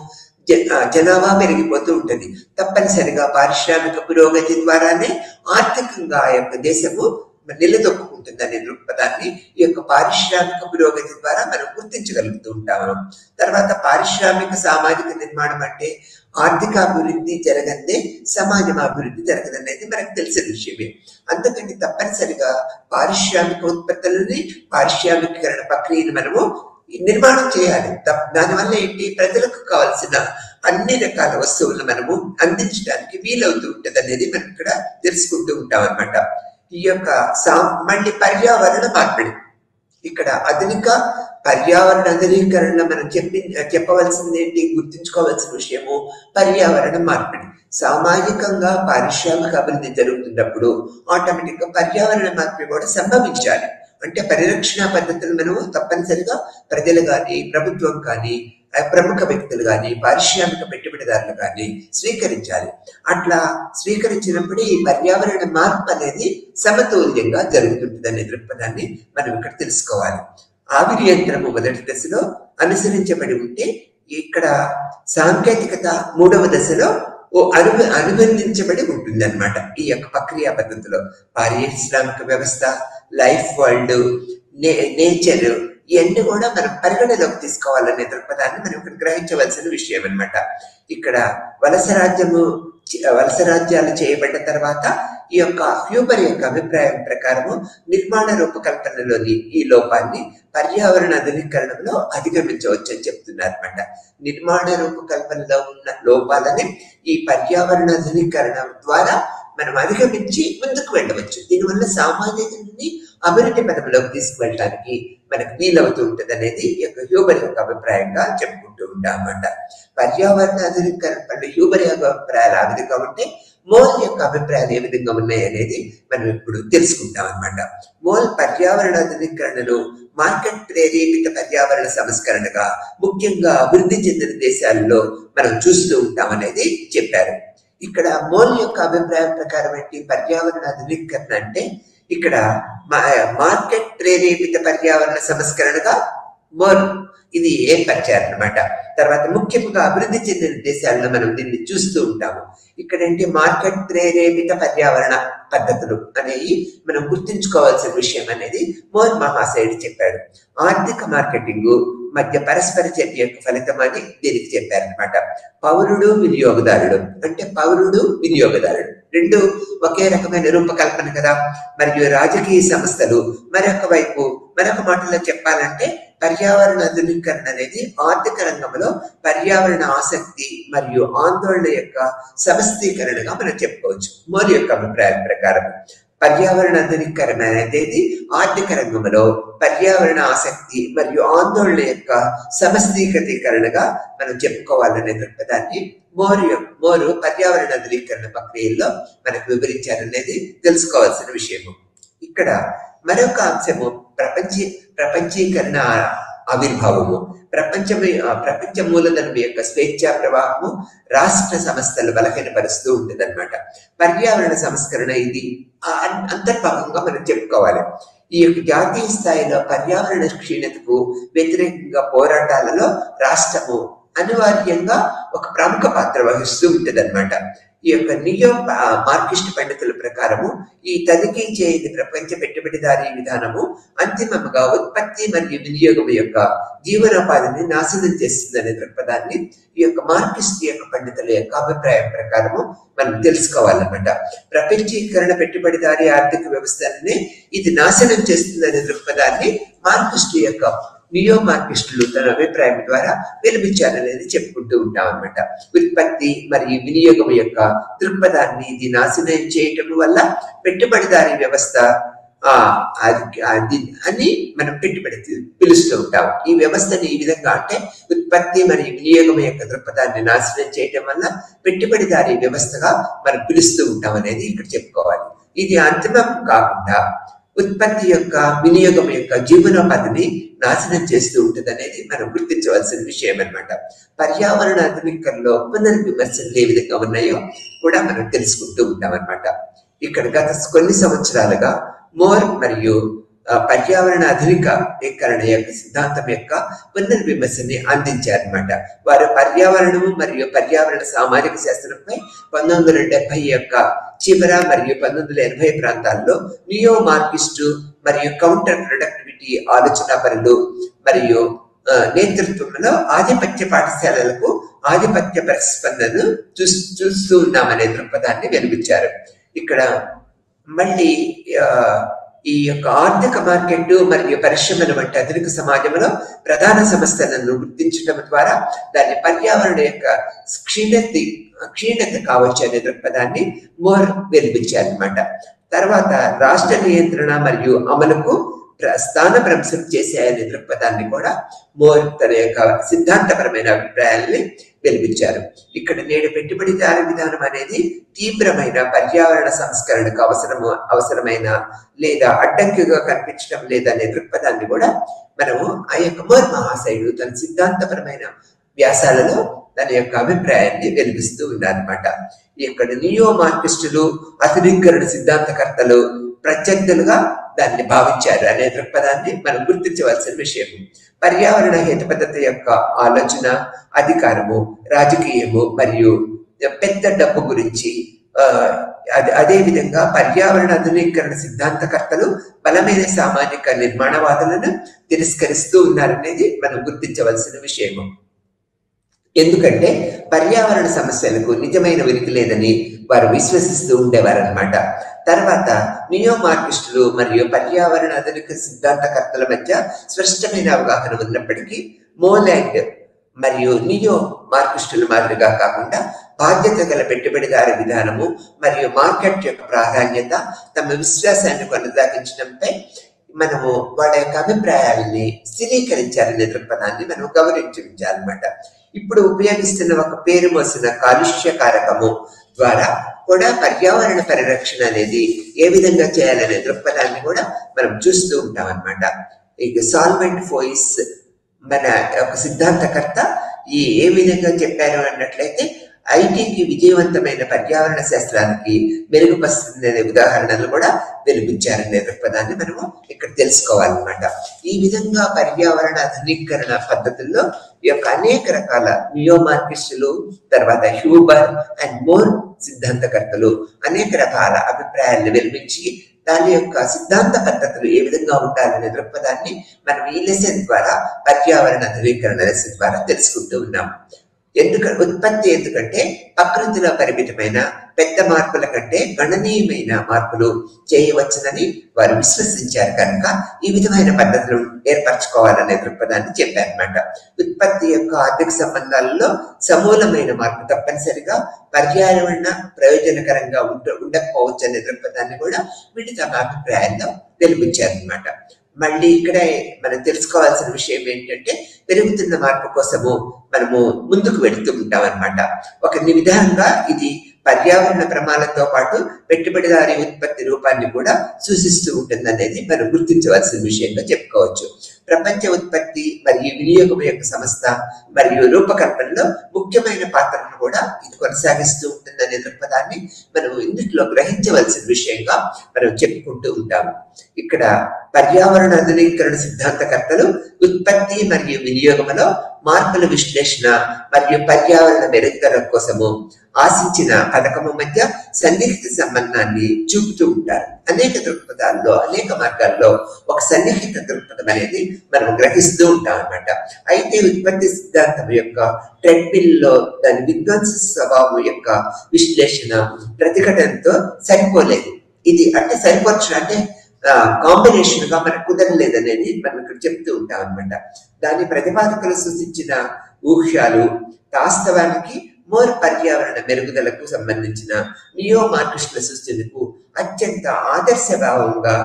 జనాభా పెరిగిపోతూ ఉంటుంది తప్పనిసరిగా పారిశ్రామిక పురోగతి ద్వారానే ఆర్థికంగా ఆ యొక్క దేశము నిలదొక్కుంటుంది అనే దృక్పథాన్ని ఈ యొక్క పారిశ్రామిక పురోగతి ద్వారా మనం గుర్తించగలుగుతూ ఉంటాము తర్వాత పారిశ్రామిక సామాజిక నిర్మాణం అంటే ఆర్థిక అభివృద్ధి జరగందే సమాజం అభివృద్ధి జరగదనేది మనకు తెలిసిన విషయమే అందుకని తప్పనిసరిగా పారిశ్రామిక ఉత్పత్తులని పారిశ్రామికీకరణ ప్రక్రియను మనము నిర్మాణం చేయాలి దానివల్ల ఏంటి ప్రజలకు కావాల్సిన అన్ని రకాల వస్తువులను మనము అందించడానికి వీలవుతూ ఉంటుంది అనేది మనం ఇక్కడ తెలుసుకుంటూ ఉంటాం అనమాట ఈ యొక్క సా మళ్ళీ పర్యావరణ మార్పిడి ఇక్కడ ఆధునిక పర్యావరణ ఆధునీకరణ మనం చెప్పి చెప్పవలసింది ఏంటి గుర్తుంచుకోవాల్సిన విషయము పర్యావరణ మార్పిడి సామాజికంగా పారిశ్రామిక అభివృద్ధి జరుగుతున్నప్పుడు ఆటోమేటిక్ గా పర్యావరణ మార్పిడి కూడా సంభవించాలి అంటే పరిరక్షణ పద్ధతులు మనము తప్పనిసరిగా ప్రజలు కానీ ప్రభుత్వం కానీ ప్రముఖ వ్యక్తులు కానీ పారిశ్రామిక పెట్టుబడిదారులు కానీ స్వీకరించాలి అట్లా స్వీకరించినప్పుడు ఈ పర్యావరణ మార్పు అనేది సమతుల్యంగా జరుగుతుంటుంది అనే దృక్పథాన్ని మనం ఇక్కడ తెలుసుకోవాలి ఆవిరి యంత్రము మొదటి దశలో అనుసరించబడి ఉంటే ఇక్కడ సాంకేతికత మూడవ దశలో ఓ అను అనుబంధించబడి ఉంటుంది అనమాట ఈ యొక్క ప్రక్రియ పద్ధతిలో పారిశ్రామిక వ్యవస్థ లైఫ్ వరల్డ్ నే నేచర్ ఇవన్నీ కూడా మనం పరిగణలోకి తీసుకోవాలనే దృక్పథాన్ని మనం ఇక్కడ గ్రహించవలసిన విషయం అనమాట ఇక్కడ వలస రాజ్యము వలస రాజ్యాలు చేయబడ్డ తర్వాత ఈ యొక్క హ్యూబర్ యొక్క అభిప్రాయం ప్రకారము నిర్మాణ రూపకల్పనలోని ఈ లోపాన్ని పర్యావరణ ఆధునీకరణలో అధిగమించవచ్చు అని చెప్తున్నారు అనమాట నిర్మాణ రూపకల్పనలో ఉన్న లోపాలని ఈ పర్యావరణ ఆధునీకరణ ద్వారా మనం అధిగమించి ముందుకు వెళ్ళవచ్చు దీనివల్ల సామాజికాన్ని అభివృద్ధి పథంలోకి తీసుకువెళ్ళడానికి మనకు వీలవుతూ ఉంటుంది అనేది ఈ యొక్క హ్యూబర్ యొక్క అభిప్రాయంగా చెప్పుకుంటూ ఉంటాం అన్నమాట పర్యావరణ ఆధునీకరణ పట్ల హ్యూబర్ యొక్క అభిప్రాయాలు ఆ విధంగా ఉంటే మోల్ యొక్క అభిప్రాయాలు ఏ విధంగా ఉన్నాయి అనేది మనం ఇప్పుడు తెలుసుకుంటాం అనమాట మోల్ పర్యావరణ ఆధునీకరణను మార్కెట్ ప్రేరేపిత పర్యావరణ సంస్కరణగా ముఖ్యంగా అభివృద్ధి చెందిన దేశాల్లో మనం చూస్తూ ఉంటాం అనేది చెప్పారు ఇక్కడ మోల్ యొక్క అభిప్రాయం ప్రకారం ఏంటి పర్యావరణ ఆధునీకరణ అంటే ఇక్కడ మార్కెట్ ప్రేరేపిత పర్యావరణ సంస్కరణగా మోల్ ఇది ఏర్పరిచారనమాట తర్వాత ముఖ్యంగా అభివృద్ధి చెందిన దేశాల్లో మనం దీన్ని చూస్తూ ఉంటాము ఇక్కడ ఏంటి మార్కెట్ ప్రేరేపిత పర్యావరణ పద్ధతులు అనేవి మనం గుర్తుంచుకోవాల్సిన విషయం అనేది మోర్ మహాశయుడు చెప్పాడు ఆర్థిక మార్కెటింగ్ మధ్య పరస్పర చర్య యొక్క ఫలితం అని దీనికి చెప్పారనమాట పౌరుడు వినియోగదారుడు అంటే పౌరుడు వినియోగదారుడు రెండు ఒకే రకమైన రూపకల్పన కదా మరియు రాజకీయ సంస్థలు మరొక వైపు మరొక మాటలో చెప్పాలంటే పర్యావరణ ఆధునీకరణ అనేది ఆర్థిక రంగంలో పర్యావరణ ఆసక్తి మరియు ఆందోళన యొక్క సమస్తీకరణగా మనం చెప్పుకోవచ్చు మోరి యొక్క అభిప్రాయం ప్రకారం పర్యావరణ ఆధునీకరణ అనేది ఆర్థిక రంగంలో పర్యావరణ ఆసక్తి మరియు ఆందోళన యొక్క సమస్తీకృతీకరణగా మనం చెప్పుకోవాలనే దృక్పథాన్ని మోరు మోరు పర్యావరణ ఆధునీకరణ ప్రక్రియలో మనకు వివరించారనేది తెలుసుకోవాల్సిన విషయము ఇక్కడ మరొక అంశము ప్రపంచ ప్రపంచీకరణ ఆవిర్భావము ప్రపంచమే ప్రపంచ మూలధనం యొక్క స్వేచ్ఛా ప్రవాహము రాష్ట్ర సంస్థలు బలహీనపరుస్తూ ఉంటుంది అనమాట పర్యావరణ సంస్కరణ ఇది అంతర్భాగంగా మనం చెప్పుకోవాలి ఈ యొక్క జాతీయ స్థాయిలో పర్యావరణ క్షీణతకు వ్యతిరేకంగా పోరాటాలలో రాష్ట్రము అనివార్యంగా ఒక ప్రముఖ పాత్ర వహిస్తూ ఉంటుంది అనమాట ఈ యొక్క నియో మార్కిస్ట్ పండితుల ప్రకారము ఈ తనిఖీ చేయని ప్రపంచ పెట్టుబడిదారీ విధానము అంతిమముగా ఉత్పత్తి మరియు వినియోగం యొక్క జీవనోపాధిని నాశనం చేస్తుందనే దృక్పథాన్ని ఈ యొక్క మార్కిస్ట్ యొక్క పండితుల యొక్క అభిప్రాయం ప్రకారము మనం తెలుసుకోవాలన్నమాట ప్రపంచీకరణ పెట్టుబడిదారీ ఆర్థిక వ్యవస్థని ఇది నాశనం చేస్తుందనే దృక్పథాన్ని మార్కిస్ట్ యొక్క నియో మార్కిస్టులు తన అభిప్రాయం ద్వారా వెలిపించారనేది చెప్పుకుంటూ ఉంటాం అనమాట ఉత్పత్తి మరియు వినియోగం యొక్క దృక్పథాన్ని ఇది నాశనం చేయటం వల్ల పెట్టుబడిదారీ వ్యవస్థ ఆ అది అది అని మనం పెట్టుబడి పిలుస్తూ ఉంటాం ఈ వ్యవస్థని ఈ విధంగా అంటే ఉత్పత్తి మరియు వినియోగం యొక్క దృక్పథాన్ని నాశనం చేయటం వల్ల పెట్టుబడిదారీ వ్యవస్థగా మనం పిలుస్తూ ఉంటాం అనేది ఇక్కడ చెప్పుకోవాలి ఇది అంతిమం కాకుండా ఉత్పత్తి యొక్క వినియోగం యొక్క జీవనోపాధిని నాశనం చేస్తూ ఉంటుంది అనేది మనం గుర్తించవలసిన విషయం అనమాట పర్యావరణ ఆధునికంలో పునర్విమర్శలు ఏ విధంగా ఉన్నాయో కూడా మనం తెలుసుకుంటూ ఉంటాం అనమాట ఇక్కడ గత కొన్ని సంవత్సరాలుగా మోర్ మరియు ఆ, పర్యావరణ ఆధునికీకరణ యొక్క సిద్ధాంతం యొక్క పునర్విమర్శని అందించారనమాట వారు పర్యావరణము మరియు పర్యావరణ సామాజిక శాస్త్రంపై పంతొమ్మిది వందల డెబ్బై యొక్క చివర మరియు పంతొమ్మిది వందల ఎనభై ప్రాంతాల్లో నియో మార్కిస్టు మరియు కౌంటర్ ప్రొడక్టివిటీ ఆలోచన పరులు మరియు ఆ, నేతృత్వంలో ఆధిపత్య పాఠశాలలకు ఆధిపత్య ప్రతిస్పందనను చూ చూస్తూ ఉన్నామనే దృక్పథాన్ని వెలిగించారు ఇక్కడ మళ్ళీ ఆ, ఈ యొక్క ఆర్థిక మార్కెట్ మరియు పరిశ్రమల వంటి ఆధునిక సమాజంలో ప్రధాన సమస్యలను గుర్తించడం ద్వారా దాని పర్యావరణ యొక్క క్షీణతి క్షీణత కావచ్చు అనే దృక్పథాన్ని మోర్ వెలిపించారనమాట తర్వాత రాష్ట్ర నియంత్రణ మరియు అమలుకు ప్ర- స్థానభ్రంశం చేశాయనే దృక్పథాన్ని కూడా మోర్ తన యొక్క సిద్ధాంతపరమైన అభిప్రాయాల్ని వెలిపించారు ఇక్కడ నేడు పెట్టుబడిదారు విధానం అనేది తీవ్రమైన పర్యావరణ సంస్కరణకు అవసరము అవసరమైన లేదా అడ్డంకిగా కనిపించడం లేదనే దృక్పథాన్ని కూడా మనము ఆ యొక్క మోర్ మహాశయుడు తన సిద్ధాంతపరమైన వ్యాసాలలో తన యొక్క అభిప్రాయాన్ని వెలిపిస్తూ ఉన్నారన్నమాట ఇక్కడ నియో మార్కిస్టులు అధునీకరణ సిద్ధాంతకర్తలు ప్రత్యర్థులుగా దాన్ని భావించారు అనే దృక్పథాన్ని మనం గుర్తించవలసిన విషయం పర్యావరణ హేతుబద్ధత యొక్క ఆలోచన అధికారము రాజకీయము మరియు పెద్ద డబ్బు గురించి ఆ, అదే అదే విధంగా పర్యావరణ ఆధునీకరణ సిద్ధాంతకర్తలు బలమైన సామాజిక నిర్మాణవాదులను తిరస్కరిస్తూ ఉన్నారనేది మనం గుర్తించవలసిన విషయము ఎందుకంటే పర్యావరణ సమస్యలకు నిజమైన ఉనికి లేదని వారు విశ్వసిస్తూ ఉండేవారన్నమాట తర్వాత నియో మార్కిస్టులు మరియు పర్యావరణ ఆధునిక సిద్ధాంతకర్తల మధ్య స్పష్టమైన అవగాహన ఉన్నప్పటికీ మోలాండ్ మరియు నియో మార్కిస్టుల మాదిరిగా కాకుండా బాధ్యత గల పెట్టుబడిదారు విధానము మరియు మార్కెట్ యొక్క ప్రాధాన్యత తమ విశ్వాసాన్ని కొనసాగించడంపై మనము వాళ్ళ యొక్క అభిప్రాయాలని స్థిరీకరించాలనే దృక్పథాన్ని మనం గౌరవించాలన్నమాట ఇప్పుడు ఉపయోగిస్తున్న ఒక పేరు మోసిన కాలుష్య కారకము ద్వారా కూడా పర్యావరణ పరిరక్షణ అనేది ఏ విధంగా చేయాలనే దృక్పథాన్ని కూడా మనం చూస్తూ ఉంటాం అనమాట ఇక సాల్వెంట్ ఫోయిస్ మన ఒక సిద్ధాంతకర్త ఈ ఏ విధంగా చెప్పారు అన్నట్లయితే ఐటీకి విజయవంతమైన పర్యావరణ శాస్త్రానికి మెరుగుపరుస్తుందనే ఉదాహరణలు కూడా వెలిపించారనే దృక్పథాన్ని మనము ఇక్కడ తెలుసుకోవాలన్నమాట ఈ విధంగా పర్యావరణ ఆధునీకరణ పద్ధతుల్లో ఈ యొక్క అనేక రకాల నియో మార్కిస్టులు తర్వాత హ్యూబర్ అండ్ మోర్ సిద్ధాంతకర్తలు అనేక రకాల అభిప్రాయాలను వెలిపించి దాని యొక్క సిద్ధాంత పద్ధతులు ఏ విధంగా ఉండాలనే దృక్పథాన్ని మనం ఈ లెసన్ ద్వారా పర్యావరణ ధృవీకరణ లెసన్ ద్వారా తెలుసుకుంటూ ఉన్నాం ఎందుకంటే ఉత్పత్తి ఎందుకంటే ప్రకృతిలో పరిమితమైన పెద్ద మార్పుల కంటే గణనీయమైన మార్పులు చేయవచ్చునని వారు విశ్వసించారు కనుక ఈ విధమైన పద్ధతులు ఏర్పరచుకోవాలనే దృక్పథాన్ని చెప్పారన్నమాట ఉత్పత్తి యొక్క ఆర్థిక సంబంధాలలో సమూలమైన మార్పు తప్పనిసరిగా పర్యావరణ ప్రయోజనకరంగా ఉండ ఉండకపోవచ్చు అనే దృక్పథాన్ని కూడా వీళ్ళు తమ అభిప్రాయాల్లో వెలిపించారనమాట మళ్ళీ ఇక్కడ మనం తెలుసుకోవాల్సిన విషయం ఏంటంటే పెరుగుతున్న మార్పు కోసము మనము ముందుకు వెళుతూ ఉంటాం అనమాట ఒక విధానంగా ఇది పర్యావరణ ప్రమాణంతో పాటు పెట్టుబడిదారీ ఉత్పత్తి రూపాన్ని కూడా సూచిస్తూ ఉంటుంది అనేది మనం గుర్తించవలసిన విషయంగా చెప్పుకోవచ్చు ప్రపంచ ఉత్పత్తి మరియు వినియోగం యొక్క సంస్థ మరియు రూపకల్పనలో ముఖ్యమైన పాత్రను కూడా ఇది కొనసాగిస్తూ ఉంటుందనే దృక్పథాన్ని మనం ఇందులో గ్రహించవలసిన విషయంగా మనం చెప్పుకుంటూ ఉంటాము ఇక్కడ పర్యావరణ ఆధునీకరణ సిద్ధాంతకర్తలు ఉత్పత్తి మరియు వినియోగంలో మార్పుల విశ్లేషణ మరియు పర్యావరణ మెరుగుదల కోసము ఆశించిన పథకము మధ్య సన్నిహిత సంబంధాన్ని చూపుతూ ఉంటారు అనేక దృక్పథాల్లో అనేక మార్గాల్లో ఒక సన్నిహిత దృక్పథం అనేది మనం గ్రహిస్తూ ఉంటాం అన్నమాట అయితే ఉత్పత్తి సిద్ధాంతం యొక్క ట్రెడ్మిల్ లో దాని విధ్వంస స్వభావం యొక్క విశ్లేషణ ప్రతిఘటనతో సరిపోలేదు ఇది అంటే సరిపోవచ్చు అంటే కాంబినేషన్ గా మనకు కుదరలేదనేది మనం ఇక్కడ చెప్తూ ఉంటాం అనమాట దాని ప్రతిపాదకులు సూచించిన ఊహ్యాలు వాస్తవానికి మోర్ పర్యావరణ మెరుగుదలకు సంబంధించిన నియో మార్కిస్టుల సూచనకు అత్యంత ఆదర్శభావంగా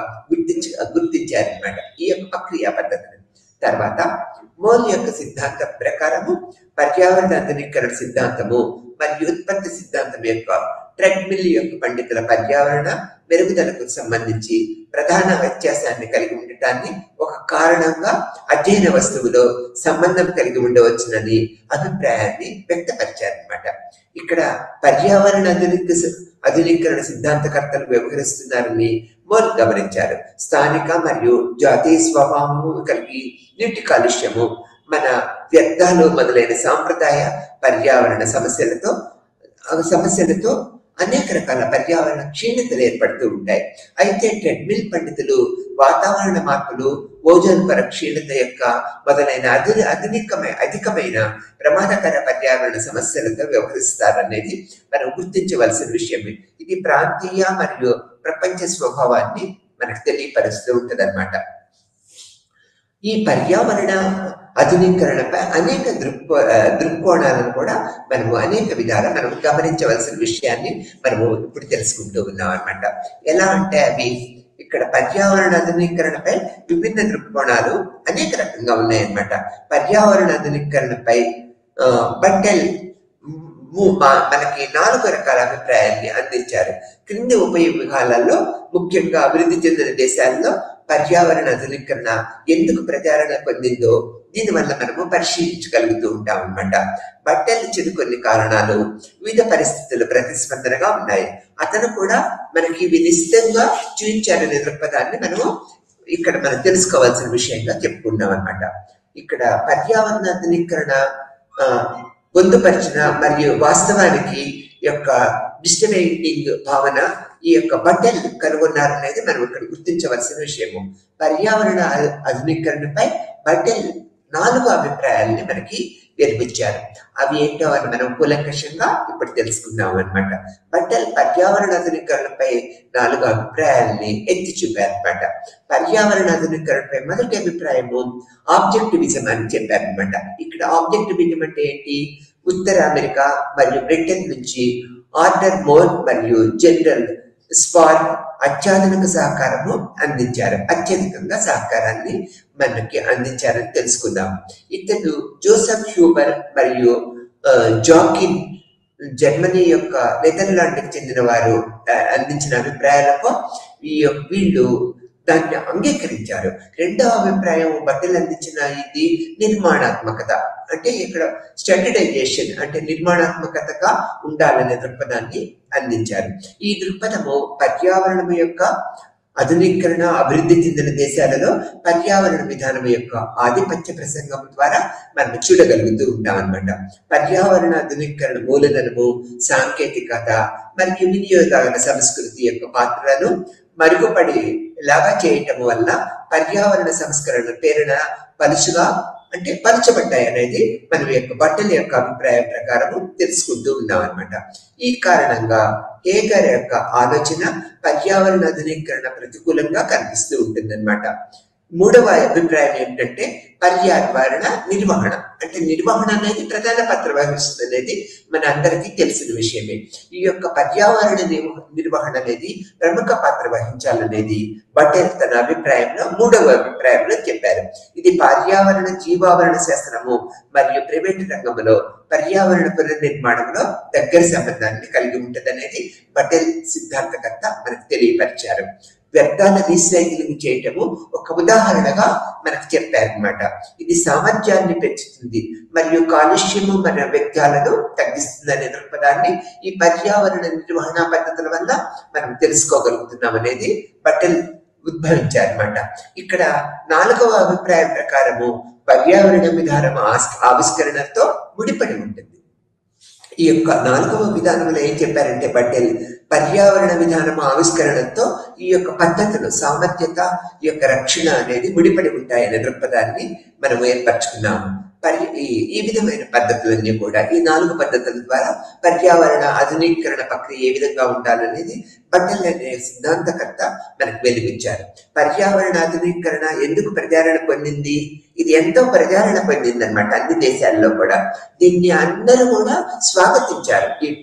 గుర్తించ గుర్తించారనమాట ఈ యొక్క ప్రక్రియ పద్ధతిని తర్వాత మోల్ యొక్క సిద్ధాంతం ప్రకారము పర్యావరణ ఆధునీకరణ సిద్ధాంతము మరియు ఉత్పత్తి సిద్ధాంతం యొక్క ట్రెడ్మిల్ యొక్క పండితుల పర్యావరణ మెరుగుదలకు సంబంధించి ప్రధాన వ్యత్యాసాన్ని కలిగి ఉండటాన్ని ఒక కారణంగా అధ్యయన వస్తువులో సంబంధం కలిగి ఉండవచ్చునని అభిప్రాయాన్ని వ్యక్తపరిచారనమాట ఇక్కడ పర్యావరణ ఆధునిక ఆధునీకరణ సిద్ధాంతకర్తలు వ్యవహరిస్తున్నారని మోల్ గమనించారు స్థానిక మరియు జాతీయ స్వభావము కలిగి నీటి కాలుష్యము మన వ్యర్థాలు మొదలైన సాంప్రదాయ పర్యావరణ సమస్యలతో ఆ సమస్యలతో అనేక రకాల పర్యావరణ క్షీణతలు ఏర్పడుతూ ఉంటాయి అయితే ట్రెడ్మిల్ పండితులు వాతావరణ మార్పులు ఓజోన్ పొర క్షీణత యొక్క మొదలైన అధు అధికమైన అధికమైన ప్రమాదకర పర్యావరణ సమస్యలతో వ్యవహరిస్తారనేది మనం గుర్తించవలసిన విషయం ఇది ప్రాంతీయ మరియు ప్రపంచ స్వభావాన్ని మనకు తెలియపరుస్తూ ఉంటదన్నమాట ఈ పర్యావరణ ఆధునీకరణపై అనేక దృక్కో దృక్కోణాలను కూడా మనము అనేక విధాలు మనం గమనించవలసిన విషయాన్ని మనము ఇప్పుడు తెలుసుకుంటూ ఉన్నాం అనమాట ఎలా అంటే అవి ఇక్కడ పర్యావరణ ఆధునీకరణపై విభిన్న దృక్కోణాలు అనేక రకంగా ఉన్నాయన్నమాట పర్యావరణ ఆధునీకరణపై బట్టెల్ మనకి నాలుగు రకాల అభిప్రాయాన్ని అందించారు క్రింది ఉపవిభాగాలలో ముఖ్యంగా అభివృద్ధి చెందిన దేశాల్లో పర్యావరణ ఆధునీకరణ ఎందుకు ప్రచారణ పొందిందో దీనివల్ల మనము పరిశీలించగలుగుతూ ఉంటాం అనమాట బట్టలు ఇచ్చిన కొన్ని కారణాలు వివిధ పరిస్థితులు ప్రతిస్పందనగా ఉన్నాయి అతను కూడా మనకి ఇవి నిశ్చితంగా చూపించారనే దృక్పథాన్ని మనము ఇక్కడ మనం తెలుసుకోవాల్సిన విషయంగా చెప్పుకున్నాం అనమాట ఇక్కడ పర్యావరణ ఆధునీకరణ పొందుపరిచిన మరియు వాస్తవానికి యొక్క డిస్టర్బేటింగ్ భావన ఈ యొక్క బట్టలు కనుగొన్నారనేది మనం ఇక్కడ గుర్తించవలసిన విషయము పర్యావరణ ఆధునీకరణపై బట్టెల్ నాలుగు అభిప్రాయాలని మనకి వినిపించారు అవి ఏంటో అని మనం కూలంకషంగా ఇప్పుడు తెలుసుకుందాం అనమాట బట్టల్ పర్యావరణ ఆధునీకరణపై నాలుగు అభిప్రాయాలని ఎత్తి చూపారనమాట పర్యావరణ ఆధునీకరణపై మొదటి అభిప్రాయము ఆబ్జెక్టివిజం అని చెప్పారనమాట ఇక్కడ ఆబ్జెక్టివిజం అంటే ఏంటి ఉత్తర అమెరికా మరియు బ్రిటన్ నుంచి ఆర్డర్ మోర్ మరియు జనరల్ స్పార్ అత్యాధునిక సహకారము అందించారు అత్యధికంగా సహకారాన్ని మనకి అందించారని తెలుసుకుందాం ఇతను జోసెఫ్ హ్యూబర్ మరియు జాకిన్ జర్మనీ యొక్క నెదర్లాండ్కి చెందిన వారు అందించిన అభిప్రాయాలకు ఈ వీళ్ళు దాన్ని అంగీకరించారు రెండవ అభిప్రాయం బట్టలు అందించిన ఇది నిర్మాణాత్మకత అంటే ఇక్కడ స్టాండర్డైజేషన్ అంటే నిర్మాణాత్మకతగా ఉండాలనే దృక్పథాన్ని అందించారు ఈ దృక్పథము పర్యావరణం యొక్క ఆధునీకరణ అభివృద్ధి చెందిన దేశాలలో పర్యావరణ విధానం యొక్క ఆధిపత్య ప్రసంగం ద్వారా మనం చూడగలుగుతూ ఉంటాం అనమాట పర్యావరణ ఆధునీకరణ మూలధనము సాంకేతికత మరియు వినియోగదారుల సంస్కృతి యొక్క పాత్రలను మరుగుపడి లాగా చేయటం వల్ల పర్యావరణ సంస్కరణ ప్రేరణ పలుచుగా అంటే పరచబడ్డాయి అనేది మన యొక్క బట్టల యొక్క అభిప్రాయం ప్రకారము తెలుసుకుంటూ ఉన్నాం అనమాట ఈ కారణంగా హేగర్ యొక్క ఆలోచన పర్యావరణ ఆధునీకరణ ప్రతికూలంగా కనిపిస్తూ ఉంటుందన్నమాట మూడవ అభిప్రాయం ఏమిటంటే పర్యావరణ నిర్వహణ అంటే నిర్వహణ అనేది ప్రధాన పాత్ర వహిస్తుంది అనేది మన అందరికీ తెలిసిన విషయమే ఈ యొక్క పర్యావరణ నిర్వహణ అనేది ప్రముఖ పాత్ర వహించాలనేది బటేల్ తన అభిప్రాయంలో మూడవ అభిప్రాయంలో చెప్పారు ఇది పర్యావరణ జీవావరణ శాస్త్రము మరియు ప్రైవేటు రంగంలో పర్యావరణ పునర్నిర్మాణంలో దగ్గర సంబంధాన్ని కలిగి ఉంటదనేది పటేల్ సిద్ధాంతకర్త మనకు తెలియపరిచారు వ్యర్థాల రీసైక్లింగ్ చేయటము ఒక ఉదాహరణగా మనకు చెప్పారనమాట ఇది సామర్థ్యాన్ని పెంచుతుంది మరియు కాలుష్యము మన వ్యర్థాలను తగ్గిస్తుంది అనే దృక్పథాన్ని ఈ పర్యావరణ నిర్వహణ పద్ధతుల వల్ల మనం తెలుసుకోగలుగుతున్నాం అనేది పటేల్ ఉద్భవించారనమాట ఇక్కడ నాలుగవ అభిప్రాయం ప్రకారము పర్యావరణ విధానం ఆవిష్కరణతో ముడిపడి ఉంటుంది ఈ యొక్క నాలుగవ విధానంలో ఏం చెప్పారంటే పటేల్ పర్యావరణ విధానం ఆవిష్కరణతో ఈ యొక్క పద్ధతులు సామర్థ్యత ఈ యొక్క రక్షణ అనేది ముడిపడి ఉంటాయనే దృక్పథాన్ని మనం ఏర్పరచుకున్నాము పరి ఈ విధమైన పద్ధతులన్నీ కూడా ఈ నాలుగు పద్ధతుల ద్వారా పర్యావరణ ఆధునీకరణ ప్రక్రియ ఏ విధంగా ఉండాలనేది పటేల్ అనే సిద్ధాంతకర్త మనకు వెలిపించారు పర్యావరణ ఆధునీకరణ ఎందుకు ప్రజారణ పొందింది ఇది ఎంతో ప్రజారణ పొందింది అనమాట అన్ని దేశాల్లో కూడా దీన్ని అందరూ కూడా స్వాగతించారు ఈ ప్ర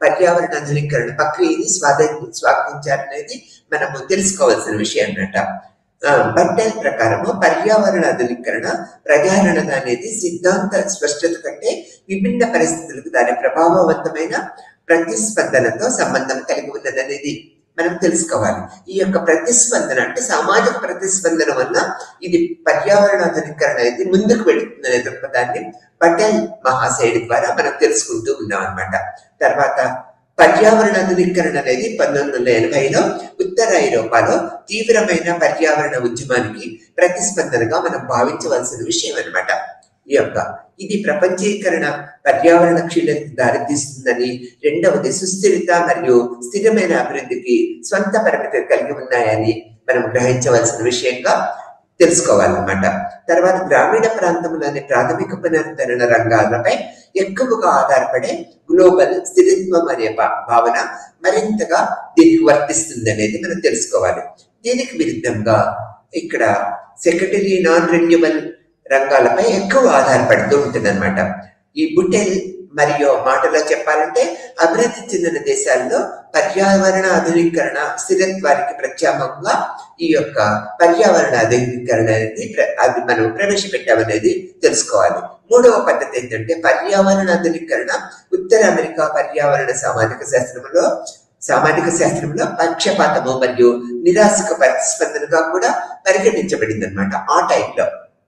పర్యావరణ ధృవీకరణ ప్రక్రియని స్వాధీ స్వాగతించారనేది మనము తెలుసుకోవాల్సిన విషయం అన్నమాట ఆ, బట్టెల్ ప్రకారము పర్యావరణ ధృవీకరణ ప్రజారణత అనేది సిద్ధాంత స్పష్టత కంటే విభిన్న పరిస్థితులకు దాని ప్రభావవంతమైన ప్రతిస్పందనతో సంబంధం కలిగి ఉన్నదనేది మనం తెలుసుకోవాలి ఈ యొక్క ప్రతిస్పందన అంటే సామాజిక ప్రతిస్పందన వల్ల ఇది పర్యావరణ ధృవీకరణ అనేది ముందుకు వెళుతుందనే దృక్పథాన్ని పటేల్ మహాశయుడి ద్వారా మనం తెలుసుకుంటూ ఉన్నాం అనమాట తర్వాత పర్యావరణ ధృవీకరణ అనేది పంతొమ్మిది వందల ఎనభైలో ఉత్తర ఐరోపాలో తీవ్రమైన పర్యావరణ ఉద్యమానికి ప్రతిస్పందనగా మనం భావించవలసిన విషయం అన్నమాట ఈ యొక్క ఇది ప్రపంచీకరణ పర్యావరణ క్షీణతకు దారితీస్తుందని రెండవది సుస్థిరత మరియు స్థిరమైన అభివృద్ధికి స్వంత పరిమితి కలిగి ఉన్నాయని మనం గ్రహించవలసిన విషయంగా తెలుసుకోవాలన్నమాట తర్వాత గ్రామీణ ప్రాంతంలోని ప్రాథమిక పునరుద్ధరణ రంగాలపై ఎక్కువగా ఆధారపడే గ్లోబల్ స్థిరత్వం అనే భా- భావన మరింతగా దీనికి వర్తిస్తుంది అనేది మనం తెలుసుకోవాలి దీనికి విరుద్ధంగా ఇక్కడ సెక్రటరీ నాన్ రెన్యూబుల్ రంగాలపై ఎక్కువ ఆధారపడుతూ ఉంటుంది ఈ బుటెల్ మరియు మాటలో చెప్పాలంటే అభివృద్ధి చెందిన దేశాల్లో పర్యావరణ ఆధునీకరణ స్థిరత్వానికి ప్రత్యామ్నాయంగా ఈ యొక్క పర్యావరణ ఆధునీకరణ అనేది ప్ర- అది మనం ప్రవేశపెట్టామనేది తెలుసుకోవాలి మూడవ పద్ధతి ఏంటంటే పర్యావరణ ఆధునీకరణ ఉత్తర అమెరికా పర్యావరణ సామాజిక శాస్త్రంలో సామాజిక శాస్త్రంలో పక్షపాతము మరియు నిరాశక ప్రతిస్పందనగా కూడా పరిగణించబడింది అనమాట ఆ టైంలో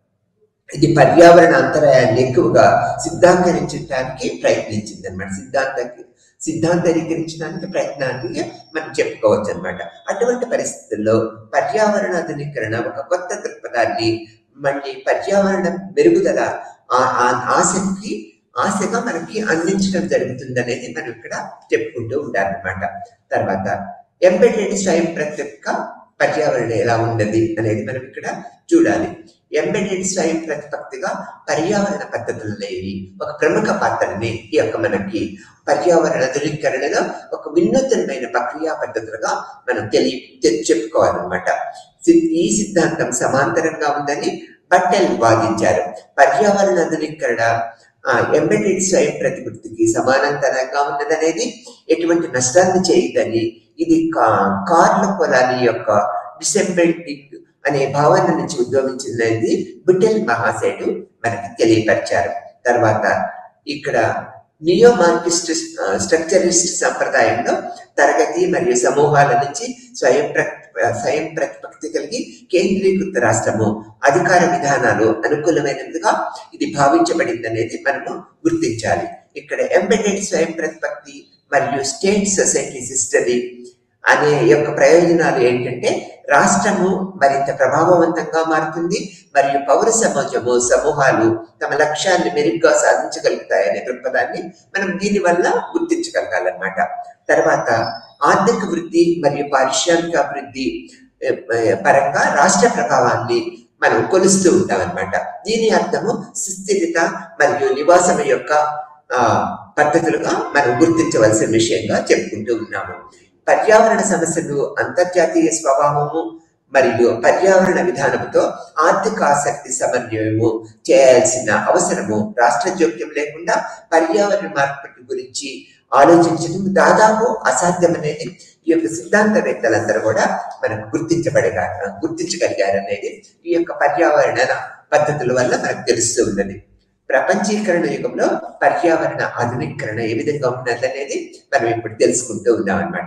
ఇది పర్యావరణ అంతరాయాన్ని ఎక్కువగా సిద్ధాంతరించడానికి ప్రయత్నించింది అనమాట సిద్ధాంతానికి సిద్ధాంతరీకరించడానికి ప్రయత్నాన్ని మనం చెప్పుకోవచ్చు అనమాట అటువంటి పరిస్థితుల్లో పర్యావరణ ఆధునీకరణ ఒక కొత్త దృక్పథాన్ని మళ్ళీ పర్యావరణ మెరుగుదల ఆ- ఆ ఆసక్తి ఆశగా మనకి అందించడం జరుగుతుంది అనేది మనం ఇక్కడ చెప్పుకుంటూ ఉండాలన్నమాట తర్వాత ఎంబెడెడ్ స్వయం ప్రత్యక్ష పర్యావరణం ఎలా ఉన్నది అనేది మనం ఇక్కడ చూడాలి ఎంబెడెడ్ స్వయం ప్రతిపత్తిగా పర్యావరణ పద్ధతులు అనేవి ఒక ప్రముఖ పాత్రని ఈ యొక్క మనకి పర్యావరణ ధృవీకరణలో ఒక వినూత్నమైన ప్రక్రియా పద్ధతులుగా మనం తెలియ తె- చెప్పుకోవాలన్నమాట సి- ఈ సిద్ధాంతం సమాంతరంగా ఉందని పటేల్ వాదించారు పర్యావరణ ధృవీకరణ ఎంబెడెడ్ స్వయం ప్రతిపత్తికి సమానాంతరంగా ఉన్నదనేది ఎటువంటి నష్టాన్ని చేయదని ఇది కా- కార్ల పొలాని యొక్క డిసెంబెల్టింగ్ అనే భావన నుంచి ఉద్భవించింది బుటెల్ మహాశయుడు మనకి తెలియపరిచారు తర్వాత ఇక్కడ నియో మార్కిస్ట్ స్ట్రక్చరిస్ట్ సంప్రదాయంలో తరగతి మరియు సమూహాల నుంచి స్వయం ప్ర స్వయం ప్రతిపత్తి కలిగి కేంద్రీకృత రాష్ట్రము అధికార విధానాలు అనుకూలమైనదిగా ఇది భావించబడింది అనేది మనము గుర్తించాలి ఇక్కడ ఎంబెడెడ్ స్వయం ప్రతిపత్తి మరియు స్టేట్ సొసైటీ సిస్టరీ అనే యొక్క ప్రయోజనాలు ఏంటంటే రాష్ట్రము మరింత ప్రభావవంతంగా మారుతుంది మరియు పౌర సమాజము సమూహాలు తమ లక్ష్యాన్ని మెరుగ్గా సాధించగలుగుతాయనే దృక్పథాన్ని మనం దీని వల్ల గుర్తించగలగాలన్నమాట తర్వాత ఆర్థిక వృద్ధి మరియు పారిశ్రామిక అభివృద్ధి ఏ, ఏ, పరంగా రాష్ట్ర ప్రభావాన్ని మనం కొలుస్తూ ఉంటాం అనమాట దీని అర్థము సుస్థిరత మరియు నివాసం యొక్క ఆ, పద్ధతులుగా మనం గుర్తించవలసిన విషయంగా చెప్పుకుంటూ ఉన్నాము పర్యావరణ సమస్యలు అంతర్జాతీయ స్వభావము మరియు పర్యావరణ విధానముతో ఆర్థిక ఆసక్తి సమన్వయము చేయాల్సిన అవసరము రాష్ట్ర జోక్యం లేకుండా పర్యావరణ మార్పు గురించి ఆలోచించడం దాదాపు అసాధ్యమనేది ఈ యొక్క సిద్ధాంతవేత్తలందరూ కూడా మనకు గుర్తించబడగారు గుర్తించగలిగారు అనేది ఈ యొక్క పర్యావరణ పద్ధతుల వల్ల మనకు తెలుస్తూ ఉన్నది ప్రపంచీకరణ యుగంలో పర్యావరణ ఆధునీకరణ ఏ విధంగా ఉన్నది అనేది మనం ఇప్పుడు తెలుసుకుంటూ ఉన్నాం అనమాట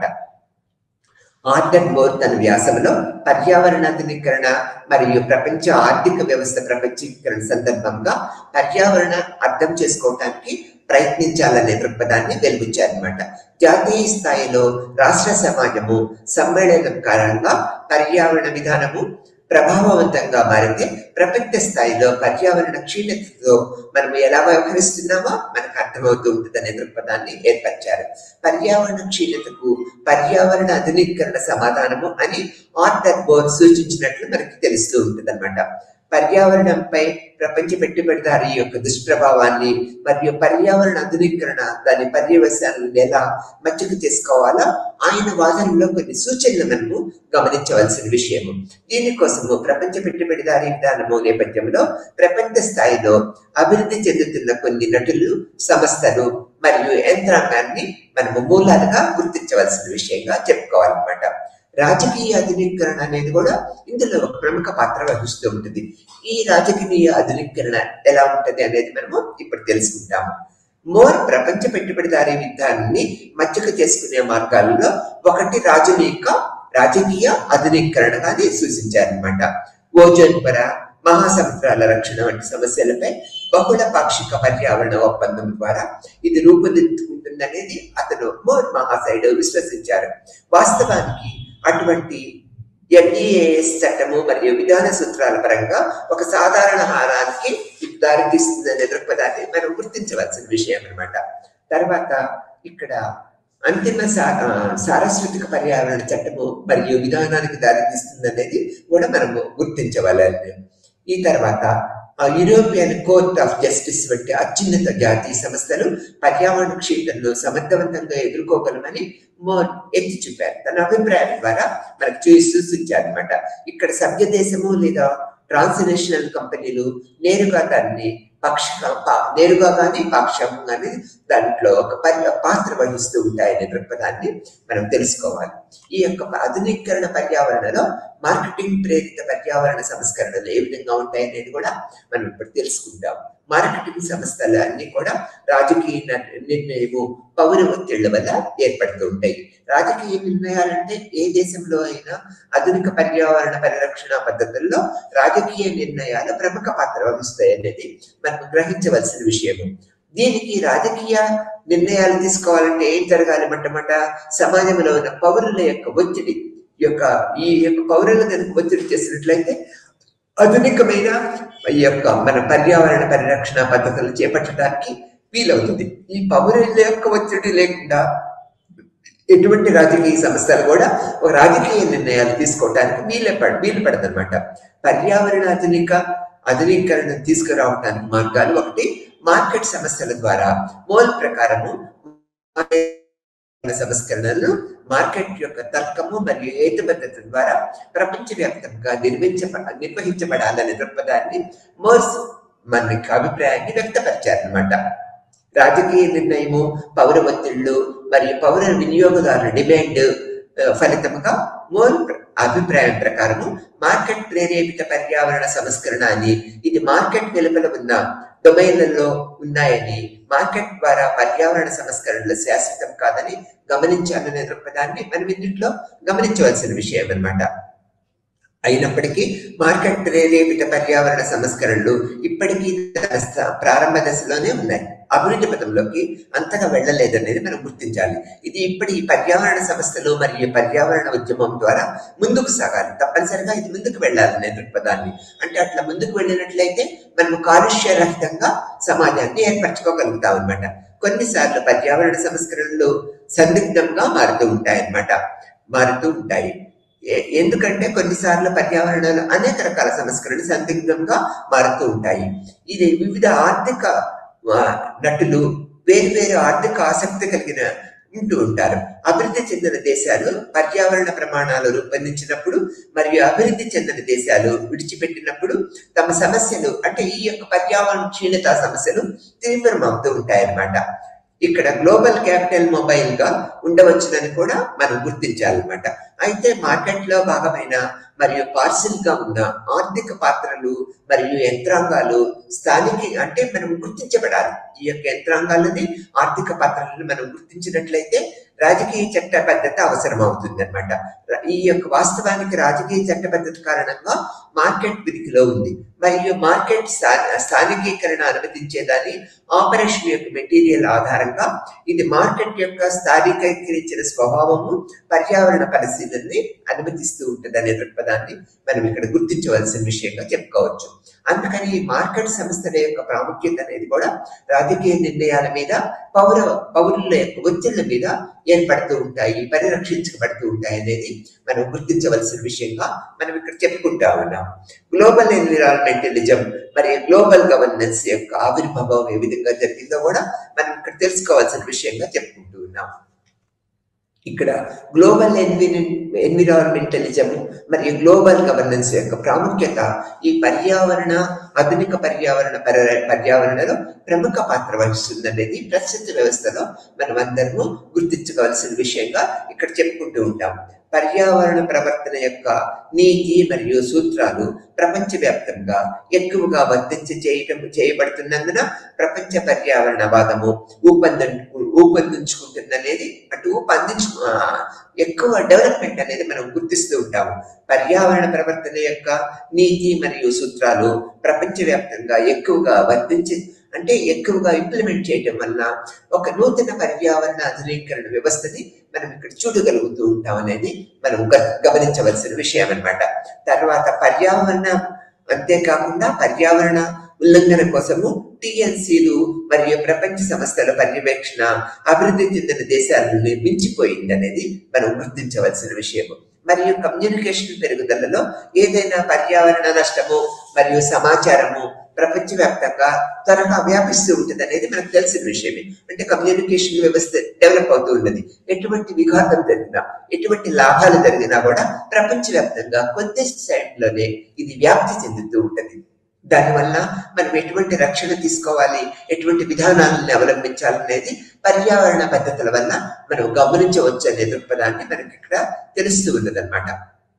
ఆర్డర్ మోర్ తన వ్యాసంలో పర్యావరణాధునీకరణ మరియు ప్రపంచ ఆర్థిక వ్యవస్థ ప్రపంచీకరణ సందర్భంగా పర్యావరణ అర్థం చేసుకోవటానికి ప్రయత్నించాలనే దృక్పథాన్ని వెలుగుచ్చారనమాట జాతీయ స్థాయిలో రాష్ట్ర సమాజము సమ్మేళనం కారణంగా పర్యావరణ విధానము ప్రభావవంతంగా మారితే ప్రపంచ స్థాయిలో పర్యావరణ క్షీణతతో మనం ఎలా వ్యవహరిస్తున్నామో మనకు అర్థమవుతూ ఉంటుంది అనే దృక్పథాన్ని ఏర్పరిచారు పర్యావరణ క్షీణతకు పర్యావరణ ఆధునీకరణ సమాధానము అని ఆర్థర్ బోర్ సూచించినట్లు మనకి తెలుస్తూ ఉంటుంది పర్యావరణంపై ప్రపంచ పెట్టుబడిదారి యొక్క దుష్ప్రభావాన్ని మరియు పర్యావరణ ఆధునీకరణ దాని పర్యవసాలను ఎలా మచ్చుకు చేసుకోవాలో ఆయన వాదనలో కొన్ని సూచనలు మనము గమనించవలసిన విషయము దీనికోసము ప్రపంచ పెట్టుబడిదారీ విధానము నేపథ్యంలో ప్రపంచ స్థాయిలో అభివృద్ధి చెందుతున్న కొన్ని నటులు సంస్థలు మరియు యంత్రాంగాన్ని మనము మూలాలుగా గుర్తించవలసిన విషయంగా చెప్పుకోవాలన్నమాట రాజకీయ ఆధునీకరణ అనేది కూడా ఇందులో ఒక ప్రముఖ పాత్ర వహిస్తూ ఉంటుంది ఈ రాజకీయ ఆధునీకరణ ఎలా ఉంటది అనేది మనము ఇప్పుడు తెలుసుకుంటాము మోర్ ప్రపంచ పెట్టుబడిదారీ విధానాన్ని మచ్చక చేసుకునే మార్గాలలో ఒకటి రాజనీక రాజకీయ ఆధునీకరణగా అది సూచించారనమాట ఓజోన్ పొర మహాసముద్రాల రక్షణ వంటి సమస్యలపై బహుళ పాక్షిక పర్యావరణ ఒప్పందం ద్వారా ఇది రూపుదిద్దుకుంటుందనేది అతను మోర్ మహాశయుడు విశ్వసించారు వాస్తవానికి అటువంటి ఎన్ఈఏఎస్ చట్టము మరియు విధాన సూత్రాల పరంగా ఒక సాధారణ హారానికి ఇది దారితీస్తుందనే దృక్పథాన్ని మనం గుర్తించవలసిన విషయం అనమాట తర్వాత ఇక్కడ అంతిమ సా ఆ, సారస్వతిక పర్యావరణ చట్టము మరియు విధానానికి దారితీస్తుంది అనేది కూడా మనము గుర్తించవాలి ఈ తర్వాత ఆ యూరోపియన్ కోర్ట్ ఆఫ్ జస్టిస్ వంటి అత్యున్నత జాతీయ సంస్థలు పర్యావరణ క్షేత్రంలో సమర్థవంతంగా ఎదుర్కోగలమని మోర్ ఎత్తి చూపారు తన అభిప్రాయం ద్వారా మనకు చూసి సూచించారనమాట ఇక్కడ సభ్య దేశము లేదా ట్రాన్స్నేషనల్ కంపెనీలు నేరుగా దాన్ని పక్ష పా- నేరుగా కానీ పాక్షం కానీ దాంట్లో ఒక పరి పాత్ర వహిస్తూ ఉంటాయనే దృక్పథాన్ని మనం తెలుసుకోవాలి ఈ యొక్క ఆధునీకరణ పర్యావరణలో మార్కెటింగ్ ప్రేరిత పర్యావరణ సంస్కరణలు ఏ విధంగా ఉంటాయనేది కూడా మనం ఇప్పుడు తెలుసుకుంటాం మార్కెటింగ్ సంస్థలు అన్ని కూడా రాజకీయ న- నిర్ణయము పౌర ఒత్తిళ్ల వల్ల ఏర్పడుతూ ఉంటాయి రాజకీయ నిర్ణయాలంటే ఏ దేశంలో అయినా ఆధునిక పర్యావరణ పరిరక్షణ పద్ధతుల్లో రాజకీయ నిర్ణయాలు ప్రముఖ పాత్ర వహిస్తాయి అనేది మనం గ్రహించవలసిన విషయము దీనికి రాజకీయ నిర్ణయాలు తీసుకోవాలంటే ఏం జరగాలి మొట్టమొదట సమాజంలో ఉన్న పౌరుల యొక్క ఒత్తిడి యొక్క ఈ యొక్క పౌరుల కనుక ఒత్తిడి చేసినట్లయితే ఆధునికమైన ఈ యొక్క మన పర్యావరణ పరిరక్షణ పద్ధతులు చేపట్టడానికి వీలవుతుంది ఈ పౌరుల యొక్క ఒత్తిడి లేకుండా ఎటువంటి రాజకీయ సంస్థలు కూడా ఒక రాజకీయ నిర్ణయాలు తీసుకోవడానికి వీలు పడ వీలు పడదనమాట పర్యావరణ ఆధునిక ఆధునీకరణ తీసుకురావడానికి మార్గాలు ఒకటి మార్కెట్ సమస్యల ద్వారా మోల్ ప్రకారము సంస్కరణలు మార్కెట్ యొక్క తర్కము మరియు హేతుబద్ధత ద్వారా ప్రపంచవ్యాప్తంగా నిర్మించ నిర్వహించబడాలనే దృక్పథాన్ని మోర్స్ మనకి అభిప్రాయాన్ని వ్యక్తపరిచారనమాట రాజకీయ నిర్ణయము పౌర ఒత్తిళ్లు మరియు పౌర వినియోగదారుల డిమాండ్ ఆ, ఫలితముగా మోల్ ప్ర- అభిప్రాయం ప్రకారము మార్కెట్ ప్రేరేపిత పర్యావరణ సంస్కరణ అని ఇది మార్కెట్ వెలుపల ఉన్న డొమైన్లలో ఉన్నాయని మార్కెట్ ద్వారా పర్యావరణ సంస్కరణలు శాశ్వతం కాదని గమనించాలనే దృక్పథాన్ని మనం ఇందులో గమనించవలసిన విషయం అన్నమాట అయినప్పటికీ మార్కెట్ ప్రేరేపిత పర్యావరణ సంస్కరణలు ఇప్పటికీ తన స్థ- ప్రారంభ దశలోనే ఉన్నాయి అభివృద్ధి పథంలోకి అంతగా వెళ్ళలేదనేది మనం గుర్తించాలి ఇది ఇప్పటి ఈ పర్యావరణ సంస్థలు మరియు పర్యావరణ ఉద్యమం ద్వారా ముందుకు సాగాలి తప్పనిసరిగా ఇది ముందుకు వెళ్ళాలనే దృక్పథాన్ని అంటే అట్లా ముందుకు వెళ్ళినట్లయితే మనము కాలుష్య రహితంగా సమాజాన్ని ఏర్పరచుకోగలుగుతాం అనమాట కొన్నిసార్లు పర్యావరణ సంస్కరణలు సందిగ్ధంగా మారుతూ ఉంటాయన్నమాట మారుతూ ఉంటాయి ఏ- ఎందుకంటే కొన్నిసార్లు పర్యావరణంలో అనేక రకాల సంస్కరణలు సందిగ్ధంగా మారుతూ ఉంటాయి ఇది వివిధ ఆర్థిక ఆ, నటులు వేరు వేరు ఆర్థిక ఆసక్తి కలిగిన ఉంటూ ఉంటారు అభివృద్ధి చెందిన దేశాలు పర్యావరణ ప్రమాణాలు రూపొందించినప్పుడు మరియు అభివృద్ధి చెందిన దేశాలు విడిచిపెట్టినప్పుడు తమ సమస్యలు అంటే ఈ యొక్క పర్యావరణ క్షీణత సమస్యలు తీవ్రమవుతూ ఉంటాయన్నమాట ఇక్కడ గ్లోబల్ క్యాపిటల్ మొబైల్ గా ఉండవచ్చునని కూడా మనం గుర్తించాలన్నమాట అయితే మార్కెట్ లో భాగమైన మరియు పార్సిల్ గా ఉన్న ఆర్థిక పాత్రలు మరియు యంత్రాంగాలు స్థానిక అంటే మనం గుర్తించబడాలి ఈ యొక్క యంత్రాంగాలని ఆర్థిక పాత్రలను మనం గుర్తించినట్లయితే రాజకీయ చట్ట పద్ధతి అవసరం అవుతుంది అనమాట ఈ యొక్క వాస్తవానికి రాజకీయ చట్ట పద్ధతి కారణంగా మార్కెట్ విధిలో ఉంది మరియు మార్కెట్ స్థా- స్థానికీకరణ అనుమతించేదాన్ని ఆపరేషన్ యొక్క మెటీరియల్ ఆధారంగా ఇది మార్కెట్ యొక్క స్థానికీకరించిన స్వభావము పర్యావరణ పరిస్థితుల్ని అనుమతిస్తూ ఉంటుంది అనే దృక్పథాన్ని మనం ఇక్కడ గుర్తించవలసిన విషయంగా చెప్పుకోవచ్చు అందుకని ఈ మార్కెట్ సంస్థల యొక్క ప్రాముఖ్యత అనేది కూడా రాజకీయ నిర్ణయాల మీద పౌర పౌరుల యొక్క ఒత్తిళ్ల మీద ఏర్పడుతూ ఉంటాయి పరిరక్షించబడుతూ ఉంటాయి అనేది మనం గుర్తించవలసిన విషయంగా మనం ఇక్కడ చెప్పుకుంటా ఉన్నాం గ్లోబల్ ఎన్విరాన్మెంటలిజం మరియు గ్లోబల్ గవర్నెన్స్ యొక్క ఆవిర్భావం ఏ విధంగా జరిగిందో కూడా మనం ఇక్కడ తెలుసుకోవాల్సిన విషయంగా చెప్పుకుంటూ ఉన్నాం ఇక్కడ గ్లోబల్ ఎన్విని ఎన్విరాన్మెంటలిజం మరియు గ్లోబల్ గవర్నెన్స్ యొక్క ప్రాముఖ్యత ఈ పర్యావరణ ఆధునిక పర్యావరణ పర్య- పర్యావరణలో ప్రముఖ పాత్ర వహిస్తుందనేది ప్రస్తుత వ్యవస్థలో మనం అందరము గుర్తించుకోవాల్సిన విషయంగా ఇక్కడ చెప్పుకుంటూ ఉంటాం పర్యావరణ ప్రవర్తన యొక్క నీతి మరియు సూత్రాలు ప్రపంచవ్యాప్తంగా ఎక్కువగా వర్తించి చేయటం చేయబడుతున్నందున ప్రపంచ పర్యావరణవాదము ఊపందం ఊపందించుకుంటుందనేది అటు ఊపందించు ఆ, ఎక్కువ డెవలప్మెంట్ అనేది మనం గుర్తిస్తూ ఉంటాము పర్యావరణ ప్రవర్తన యొక్క నీతి మరియు సూత్రాలు ప్రపంచవ్యాప్తంగా ఎక్కువగా వర్తించి అంటే ఎక్కువగా ఇంప్లిమెంట్ చేయటం వల్ల ఒక నూతన పర్యావరణ ఆధునీకరణ వ్యవస్థని మనం ఇక్కడ చూడగలుగుతూ ఉంటాం అనేది మనం గ- గమనించవలసిన విషయం అన్నమాట తర్వాత పర్యావరణ అంతేకాకుండా పర్యావరణ ఉల్లంఘన కోసము టిఎన్సీలు మరియు ప్రపంచ సంస్థల పర్యవేక్షణ అభివృద్ధి చెందిన దేశాలను మించిపోయింది అనేది మనం గుర్తించవలసిన విషయం మరియు కమ్యూనికేషన్ పెరుగుదలలో ఏదైనా పర్యావరణ నష్టము మరియు సమాచారము ప్రపంచవ్యాప్తంగా త్వరగా వ్యాపిస్తూ ఉంటుంది అనేది మనకు తెలిసిన విషయమే అంటే కమ్యూనికేషన్ వ్యవస్థ డెవలప్ అవుతూ ఉన్నది ఎటువంటి విఘాతం జరిగినా ఎటువంటి లాభాలు జరిగినా కూడా ప్రపంచవ్యాప్తంగా కొద్ది టైంలోనే ఇది వ్యాప్తి చెందుతూ ఉంటుంది దానివల్ల మనం ఎటువంటి రక్షణ తీసుకోవాలి ఎటువంటి విధానాలను అవలంబించాలనేది పర్యావరణ పద్ధతుల వల్ల మనం గమనించవచ్చు అనే దృక్పథాన్ని మనకి ఇక్కడ తెలుస్తూ ఉన్నదన్నమాట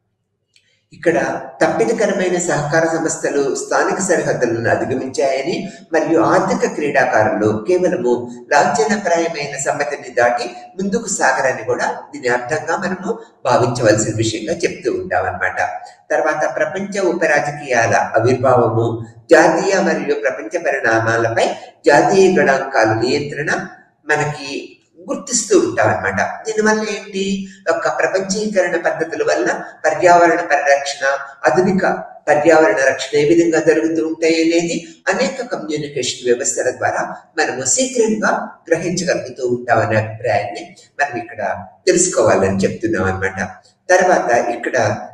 ఇక్కడ తప్పిదకరమైన సహకార సంస్థలు స్థానిక సరిహద్దులను అధిగమించాయని మరియు ఆర్థిక క్రీడాకారులు కేవలము లాంఛనప్రాయమైన సమ్మతిని దాటి ముందుకు సాగరని కూడా దీని అర్థంగా మనము భావించవలసిన విషయంగా చెప్తూ ఉంటాం అన్నమాట తర్వాత ప్రపంచ ఉపరాజకీయాల ఆవిర్భావము జాతీయ మరియు ప్రపంచ పరిణామాలపై జాతీయ గణాంకాల నియంత్రణ మనకి గుర్తిస్తూ ఉంటాం అనమాట దీనివల్ల ఏంటి ఒక ప్రపంచీకరణ పద్ధతుల వల్ల పర్యావరణ పరిరక్షణ ఆధునిక పర్యావరణ రక్షణ ఏ విధంగా జరుగుతూ ఉంటాయి అనేది అనేక కమ్యూనికేషన్ వ్యవస్థల ద్వారా మనము శీఘ్రంగా గ్రహించగలుగుతూ ఉంటాం అనే అభిప్రాయాన్ని మనం ఇక్కడ తెలుసుకోవాలని చెప్తున్నాం అన్నమాట తర్వాత ఇక్కడ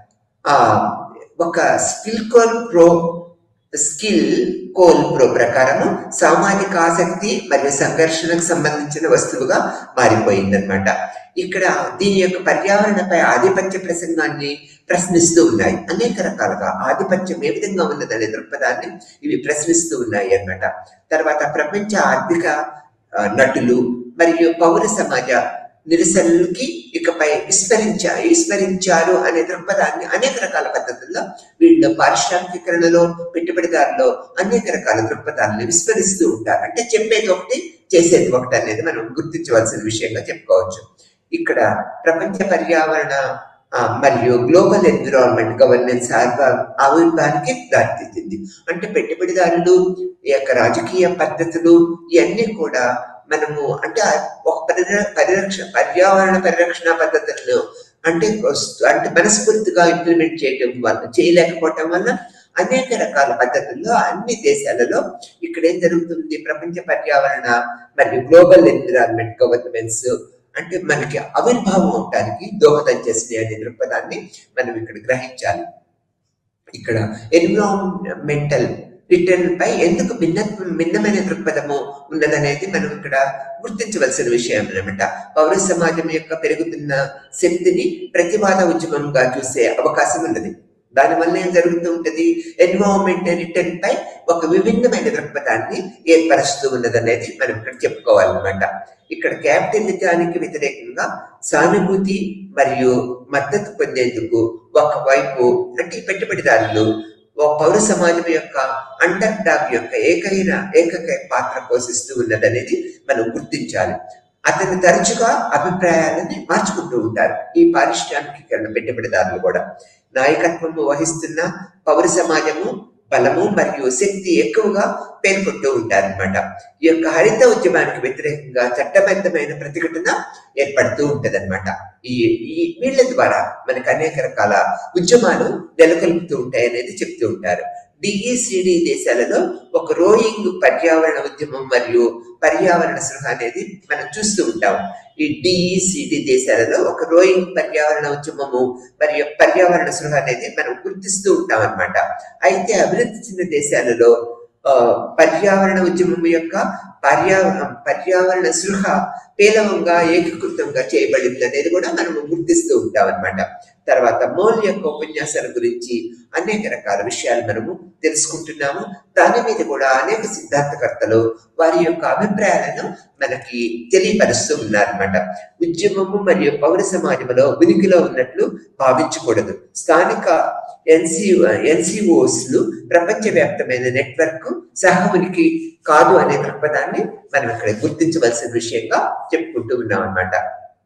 ఆ ఒక స్కిల్ కోల్ ప్రో స్కిల్ కోల్ ప్రో ప్రకారము సామాజిక ఆసక్తి మరియు సంఘర్షణకు సంబంధించిన వస్తువుగా మారిపోయిందన్నమాట ఇక్కడ దీని యొక్క పర్యావరణపై ఆధిపత్య ప్రసంగాన్ని ప్రశ్నిస్తూ ఉన్నాయి అనేక రకాలుగా ఆధిపత్యం ఏ విధంగా ఉన్నదనే దృక్పథాన్ని ఇవి ప్రశ్నిస్తూ ఉన్నాయి అన్నమాట తర్వాత ప్రపంచ ఆర్థిక ఆ, నటులు మరియు పౌర సమాజ నిరసనలకి ఇకపై విస్మరించారు విస్మరించారు అనే దృక్పథాన్ని అనేక రకాల పద్ధతుల్లో వీళ్ళు పారిశ్రామికీకరణలో పెట్టుబడిదారులో అనేక రకాల దృక్పథాలను విస్మరిస్తూ ఉంటారు అంటే చెప్పేది ఒకటి చేసేది ఒకటి అనేది మనం గుర్తించవలసిన విషయంగా చెప్పుకోవచ్చు ఇక్కడ ప్రపంచ పర్యావరణ ఆ, మరియు గ్లోబల్ ఎన్విరాన్మెంట్ గవర్నెన్స్ ఆవిర్భానికి దారితీసింది అంటే పెట్టుబడిదారులు ఈ యొక్క రాజకీయ పద్ధతులు ఇవన్నీ కూడా మనము అంటే ఆ ఒక పరిర- పరిరక్షణ పర్యావరణ పరిరక్షణ పద్ధతులను అంటే వస్తు- అంటే మనస్ఫూర్తిగా ఇంప్లిమెంట్ చేయడం వల్ల చేయలేకపోవటం వల్ల అనేక రకాల పద్ధతుల్లో అన్ని దేశాలలో ఇక్కడ ఏం జరుగుతుంది ప్రపంచ పర్యావరణ మరియు గ్లోబల్ ఎన్విరాన్మెంట్ గవర్నమెంట్స్ అంటే మనకి ఆవిర్భావం అవటానికి దోహదం చేసినాయి అనే దృక్పథాన్ని మనం ఇక్కడ గ్రహించాలి ఇక్కడ ఎన్విరాన్మెంటల్ రిటర్న్ పై ఎందుకు భిన్న భిన్నమైన దృక్పథము ఉన్నదనేది మనం ఇక్కడ గుర్తించవలసిన విషయం అన్నమాట పౌర సమాజం యొక్క పెరుగుతున్న శక్తిని ప్రతివాద ఉద్యమంగా చూసే అవకాశం ఉన్నది దానివల్ల ఏం జరుగుతూ ఉంటది ఎన్విరాన్మెంట్ రిటర్న్ పై ఒక విభిన్నమైన దృక్పథాన్ని ఏర్పరుస్తూ ఉన్నదనేది మనం ఇక్కడ చెప్పుకోవాలన్నమాట ఇక్కడ క్యాపిటలిజానికి వ్యతిరేకంగా సానుభూతి మరియు మద్దతు పొందేందుకు ఒకవైపు అంటే ఈ పెట్టుబడిదారులు ఓ పౌర సమాజం యొక్క అండర్ డాగ్ యొక్క ఏకైన ఏకైక పాత్ర పోషిస్తూ ఉన్నదనేది మనం గుర్తించాలి అతను తరచుగా అభిప్రాయాలని మార్చుకుంటూ ఉంటారు ఈ పారిశ్రామికీకరణ పెట్టుబడిదారులు కూడా నాయకత్వం వహిస్తున్న పౌర సమాజము బలము మరియు శక్తి ఎక్కువగా పేర్కొంటూ ఉంటారన్నమాట ఈ యొక్క హరిత ఉద్యమానికి వ్యతిరేకంగా చట్టబద్ధమైన ప్రతిఘటన ఏర్పడుతూ ఉంటదన్నమాట ఈ ఈ వీళ్ళ ద్వారా మనకు అనేక రకాల ఉద్యమాలు నెలకొల్పుతూ ఉంటాయి అనేది చెప్తూ ఉంటారు డిఈసిడి దేశాలలో ఒక రోయింగ్ పర్యావరణ ఉద్యమం మరియు పర్యావరణ సృహ అనేది మనం చూస్తూ ఉంటాం ఈ డిఈసిడి దేశాలలో ఒక రోయింగ్ పర్యావరణ ఉద్యమము మరియు పర్యావరణ సృహ అనేది మనం గుర్తిస్తూ ఉంటాం అన్నమాట అయితే అభివృద్ధి చెందిన దేశాలలో ఆ, పర్యావరణ ఉద్యమం యొక్క పర్యావరణ పర్యావరణ సృహ పేలవంగా ఏకీకృతంగా చేయబడింది అనేది కూడా మనం గుర్తిస్తూ ఉంటాం అనమాట తర్వాత మోల్ యొక్క ఉపన్యాసాల గురించి అనేక రకాల విషయాలు మనము తెలుసుకుంటున్నాము దాని మీద కూడా అనేక సిద్ధాంతకర్తలు వారి యొక్క అభిప్రాయాలను మనకి తెలియపరుస్తూ ఉన్నారన్నమాట ఉద్యమము మరియు పౌర సమాజంలో ఉనికిలో ఉన్నట్లు భావించకూడదు స్థానిక ఎన్సి ఎన్సిఓస్లు ప్రపంచవ్యాప్తమైన నెట్వర్క్ సహ ఉనికి కాదు అనే దృక్పథాన్ని మనం ఇక్కడ గుర్తించవలసిన విషయంగా చెప్పుకుంటూ ఉన్నాం అన్నమాట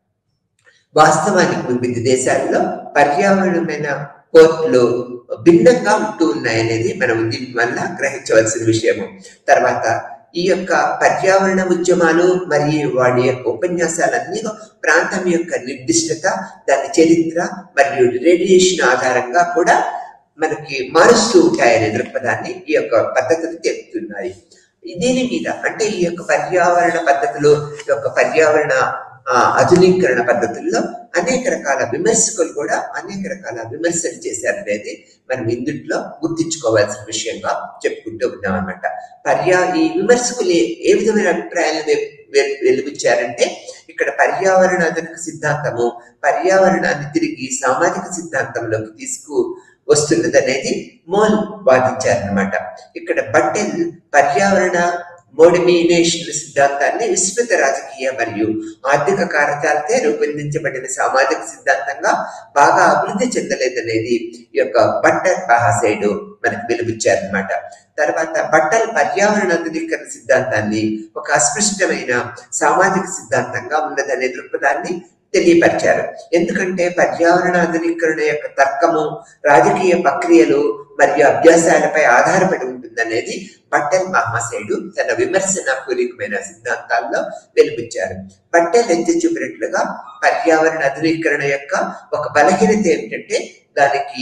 వాస్తవానికి వివిధ దేశాల్లో పర్యావరణమైన కోర్టులు భిన్నంగా ఉంటూ ఉన్నాయనేది మనం దీని వల్ల గ్రహించవలసిన విషయము తర్వాత ఈ యొక్క పర్యావరణ ఉద్యమాలు మరియు వాడి యొక్క ఉపన్యాసాలన్నీ ప్రాంతం యొక్క నిర్దిష్టత దాని చరిత్ర మరియు రేడియేషన్ ఆధారంగా కూడా మనకి మారుస్తూ ఉంటాయనే దృక్పథాన్ని ఈ యొక్క పద్ధతులు తెలుపుతున్నాయి దీని మీద అంటే ఈ యొక్క పర్యావరణ పద్ధతులు ఈ యొక్క పర్యావరణ ఆధునీకరణ పద్ధతుల్లో అనేక రకాల విమర్శకులు కూడా అనేక రకాల విమర్శలు చేశారనేది మనం ఇందుట్లో గుర్తించుకోవాల్సిన విషయంగా చెప్పుకుంటూ ఉన్నాం అనమాట పర్యా ఈ విమర్శకులు ఏ విధమైన అభిప్రాయాలు వెలువిచ్చారంటే ఇక్కడ పర్యావరణ ఆధునిక సిద్ధాంతము పర్యావరణాన్ని తిరిగి సామాజిక సిద్ధాంతంలోకి తీసుకు వస్తున్నది అనేది మోల్ వాదించారనమాట ఇక్కడ బట్టెల్ పర్యావరణ మోడిమినేషన్ సిద్ధాంతాన్ని విస్తృత రాజకీయ మరియు ఆర్థిక కారకాలతో రూపొందించబడిన సామాజిక సిద్ధాంతంగా బాగా అభివృద్ధి చెందలేదనేది ఈ యొక్క బట్టల్ మహాశయుడు మనకు వెలువిచ్చారనమాట తర్వాత బట్టల్ పర్యావరణ ఆధునీకరణ సిద్ధాంతాన్ని ఒక అస్పష్టమైన సామాజిక సిద్ధాంతంగా ఉన్నదనే దృక్పథాన్ని తెలియపరిచారు ఎందుకంటే పర్యావరణ ఆధునీకరణ యొక్క తర్కము రాజకీయ ప్రక్రియలు మరియు అభ్యాసాలపై ఆధారపడి ఉంటుందనేది పటేల్ మహాశయుడు తన విమర్శన పూర్వకమైన సిద్ధాంతాల్లో వెలిపించారు పటేల్ ఎత్తి చూపినట్లుగా పర్యావరణ ఆధునీకరణ యొక్క ఒక బలహీనత ఏమిటంటే దానికి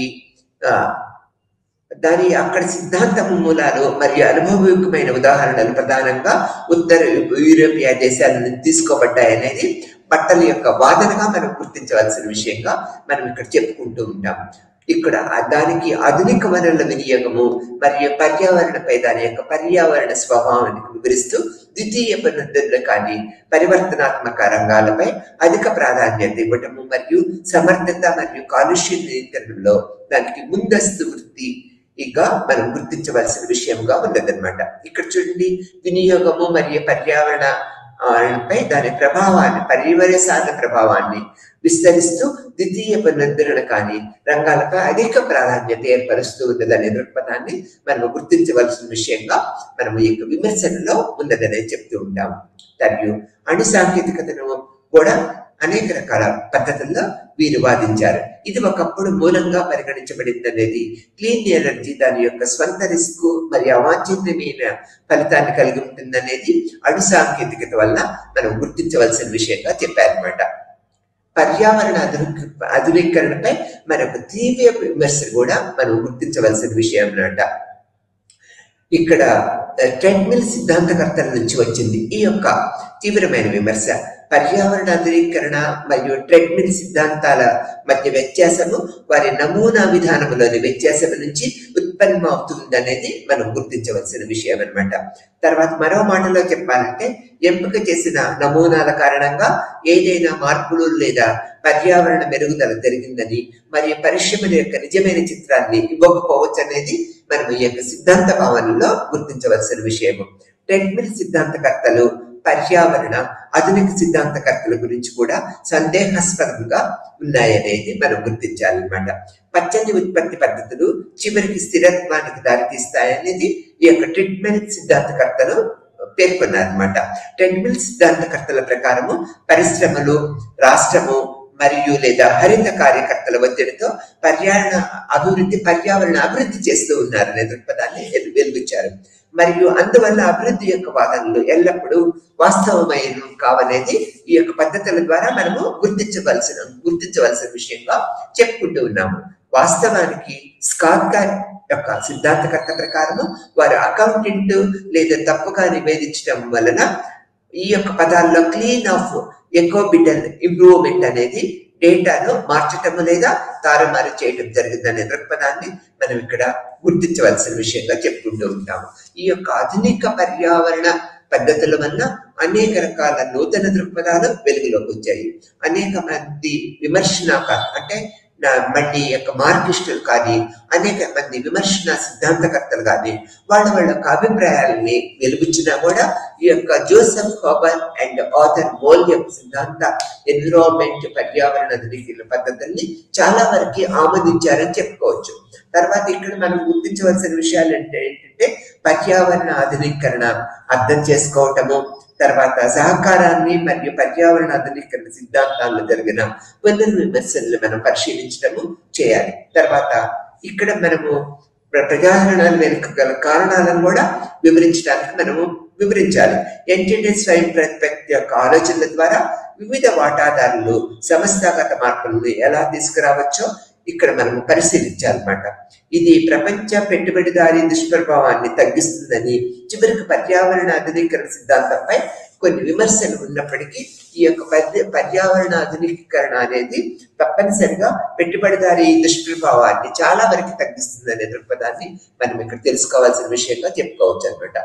దాని అక్కడ సిద్ధాంతము మూలాలు మరియు అనుభవయుక్తమైన ఉదాహరణలు ప్రధానంగా ఉత్తర యూరోపియా దేశాల నుంచి తీసుకోబడ్డాయనేది బట్టల యొక్క వాదనగా మనం గుర్తించవలసిన విషయంగా మనం ఇక్కడ చెప్పుకుంటూ ఉంటాం ఇక్కడ దానికి ఆధునిక వనరుల వినియోగము మరియు పర్యావరణపై దాని యొక్క పర్యావరణ స్వభావాన్ని వివరిస్తూ ద్వితీయ పునరుద్ధరణ కానీ పరివర్తనాత్మక రంగాలపై అధిక ప్రాధాన్యత ఇవ్వటము మరియు సమర్థత మరియు కాలుష్య నియంత్రణలో దానికి ముందస్తు వృత్తి ఇక మనం గుర్తించవలసిన విషయంగా ఉన్నదన్నమాట ఇక్కడ చూడండి వినియోగము మరియు పర్యావరణ పై దాని ప్రభావాన్ని పరివరసాల ప్రభావాన్ని విస్తరిస్తూ ద్వితీయ పునరుద్ధరణ కానీ రంగాలపై అధిక ప్రాధాన్యత ఏర్పరుస్తూ ఉన్నదనే దృక్పథాన్ని మనం గుర్తించవలసిన విషయంగా మనం ఈ యొక్క విమర్శనలో ఉన్నదనే చెప్తూ ఉంటాం మరియు అణు సాంకేతికతను కూడా అనేక రకాల పద్ధతుల్లో వీరు వాదించారు ఇది ఒకప్పుడు మూలంగా పరిగణించబడింది అనేది క్లీన్ ఎనర్జీ దాని యొక్క స్వంత రిస్క్ మరియు అవాంఛనీయమైన ఫలితాన్ని కలిగి ఉంటుందనేది అణు సాంకేతికత వల్ల మనం గుర్తించవలసిన విషయంగా చెప్పారనమాట పర్యావరణ ఆధునిక ఆధునీకరణపై మరొక తీవ్ర విమర్శ కూడా మనం గుర్తించవలసిన విషయం అన్నమాట ఇక్కడ ట్రెడ్మిల్ సిద్ధాంతకర్తల నుంచి వచ్చింది ఈ యొక్క తీవ్రమైన విమర్శ పర్యావరణ ఆధునీకరణ మరియు ట్రెడ్మిల్ సిద్ధాంతాల మధ్య వ్యత్యాసము వారి నమూనా విధానములోని వ్యత్యాసం నుంచి ఉత్పన్నమవుతుంది అనేది మనం గుర్తించవలసిన విషయం అనమాట తర్వాత మరో మాటలో చెప్పాలంటే ఎంపిక చేసిన నమూనాల కారణంగా ఏదైనా మార్పులు లేదా పర్యావరణ మెరుగుదల జరిగిందని మరియు పరిశ్రమల యొక్క నిజమైన చిత్రాన్ని ఇవ్వకపోవచ్చు అనేది మనం ఈ యొక్క సిద్ధాంత భావనలో గుర్తించవలసిన విషయము ట్రెడ్మిల్ సిద్ధాంతకర్తలు పర్యావరణ ఆధునిక సిద్ధాంతకర్తల గురించి కూడా సందేహాస్పదంగా ఉన్నాయనేది మనం గుర్తించాలన్నమాట పచ్చని ఉత్పత్తి పద్ధతులు చివరికి స్థిరత్వానికి దారితీస్తాయనేది ఈ యొక్క ట్రీట్మెంట్ సిద్ధాంతకర్తలు పేర్కొన్నారనమాట ట్రెడ్మిల్ సిద్ధాంతకర్తల ప్రకారము పరిశ్రమలు రాష్ట్రము మరియు లేదా హరిత కార్యకర్తల ఒత్తిడితో పర్యావరణ అభివృద్ధి పర్యావరణ అభివృద్ధి చేస్తూ ఉన్నారనే దృక్పథాన్ని వెలుగుచ్చారు మరియు అందువల్ల అభివృద్ధి యొక్క వాదనలు ఎల్లప్పుడూ వాస్తవమైన కావనేది ఈ యొక్క పద్ధతుల ద్వారా మనము గుర్తించవలసిన గుర్తించవలసిన విషయంగా చెప్పుకుంటూ ఉన్నాము వాస్తవానికి స్కార్కర్ యొక్క సిద్ధాంతకర్త ప్రకారము వారు అకౌంటెంట్ లేదా తప్పుగా నివేదించడం వలన ఈ యొక్క పదాల్లో క్లీన్ ఆఫ్ ఎకోబిటల్ ఇంప్రూవ్మెంట్ అనేది డేటాను మార్చటం లేదా తారుమారు చేయటం జరిగిందనే దృక్పథాన్ని మనం ఇక్కడ గుర్తించవలసిన విషయంగా చెప్పుకుంటూ ఉంటాము ఈ యొక్క ఆధునిక పర్యావరణ పద్ధతుల వల్ల అనేక రకాల నూతన దృక్పథాలు వెలుగులోకి వచ్చాయి అనేక మంది విమర్శనాకారు అంటే నా మళ్ళీ యొక్క మార్కిస్టులు కానీ అనేక మంది విమర్శన సిద్ధాంతకర్తలు కానీ వాళ్ళ వాళ్ళ యొక్క అభిప్రాయాలని వెలుగుచ్చినా కూడా ఈ యొక్క Joseph Huber and Arthur Mol యొక్క సిద్ధాంత ఎన్విరాన్మెంట్ పర్యావరణ ధృవీకరణ పద్ధతుల్ని చాలా వరకు ఆమోదించారని చెప్పుకోవచ్చు తర్వాత ఇక్కడ మనం గుర్తించవలసిన విషయాలు అంటే ఏంటంటే పర్యావరణ ఆధునీకరణ అర్థం చేసుకోవటము తర్వాత సహకారాన్ని మరియు పర్యావరణ ఆధునీకరణ సిద్ధాంతాల్లో జరిగిన పునర్విమర్శలను మనం పరిశీలించడము చేయాలి తర్వాత ఇక్కడ మనము ప్ర- ప్రజాదరణలు వెనుక గల కారణాలను కూడా వివరించడానికి మనము వివరించాలి ఎంటిటీ స్వయం ప్రతిపత్తి యొక్క ఆలోచనల ద్వారా వివిధ వాటాదారులు సంస్థాగత మార్పులను ఎలా తీసుకురావచ్చో ఇక్కడ మనము పరిశీలించాలన్నమాట ఇది ప్రపంచ పెట్టుబడిదారీ దుష్ప్రభావాన్ని తగ్గిస్తుందని చివరికి పర్యావరణ ఆధునీకరణ సిద్ధాంతంపై కొన్ని విమర్శలు ఉన్నప్పటికీ ఈ యొక్క పర్య- పర్యావరణ ఆధునీకరణ అనేది తప్పనిసరిగా పెట్టుబడిదారీ దుష్ప్రభావాన్ని చాలా వరకు తగ్గిస్తుంది అనే దృక్పథాన్ని మనం ఇక్కడ తెలుసుకోవాల్సిన విషయంగా చెప్పుకోవచ్చు అనమాట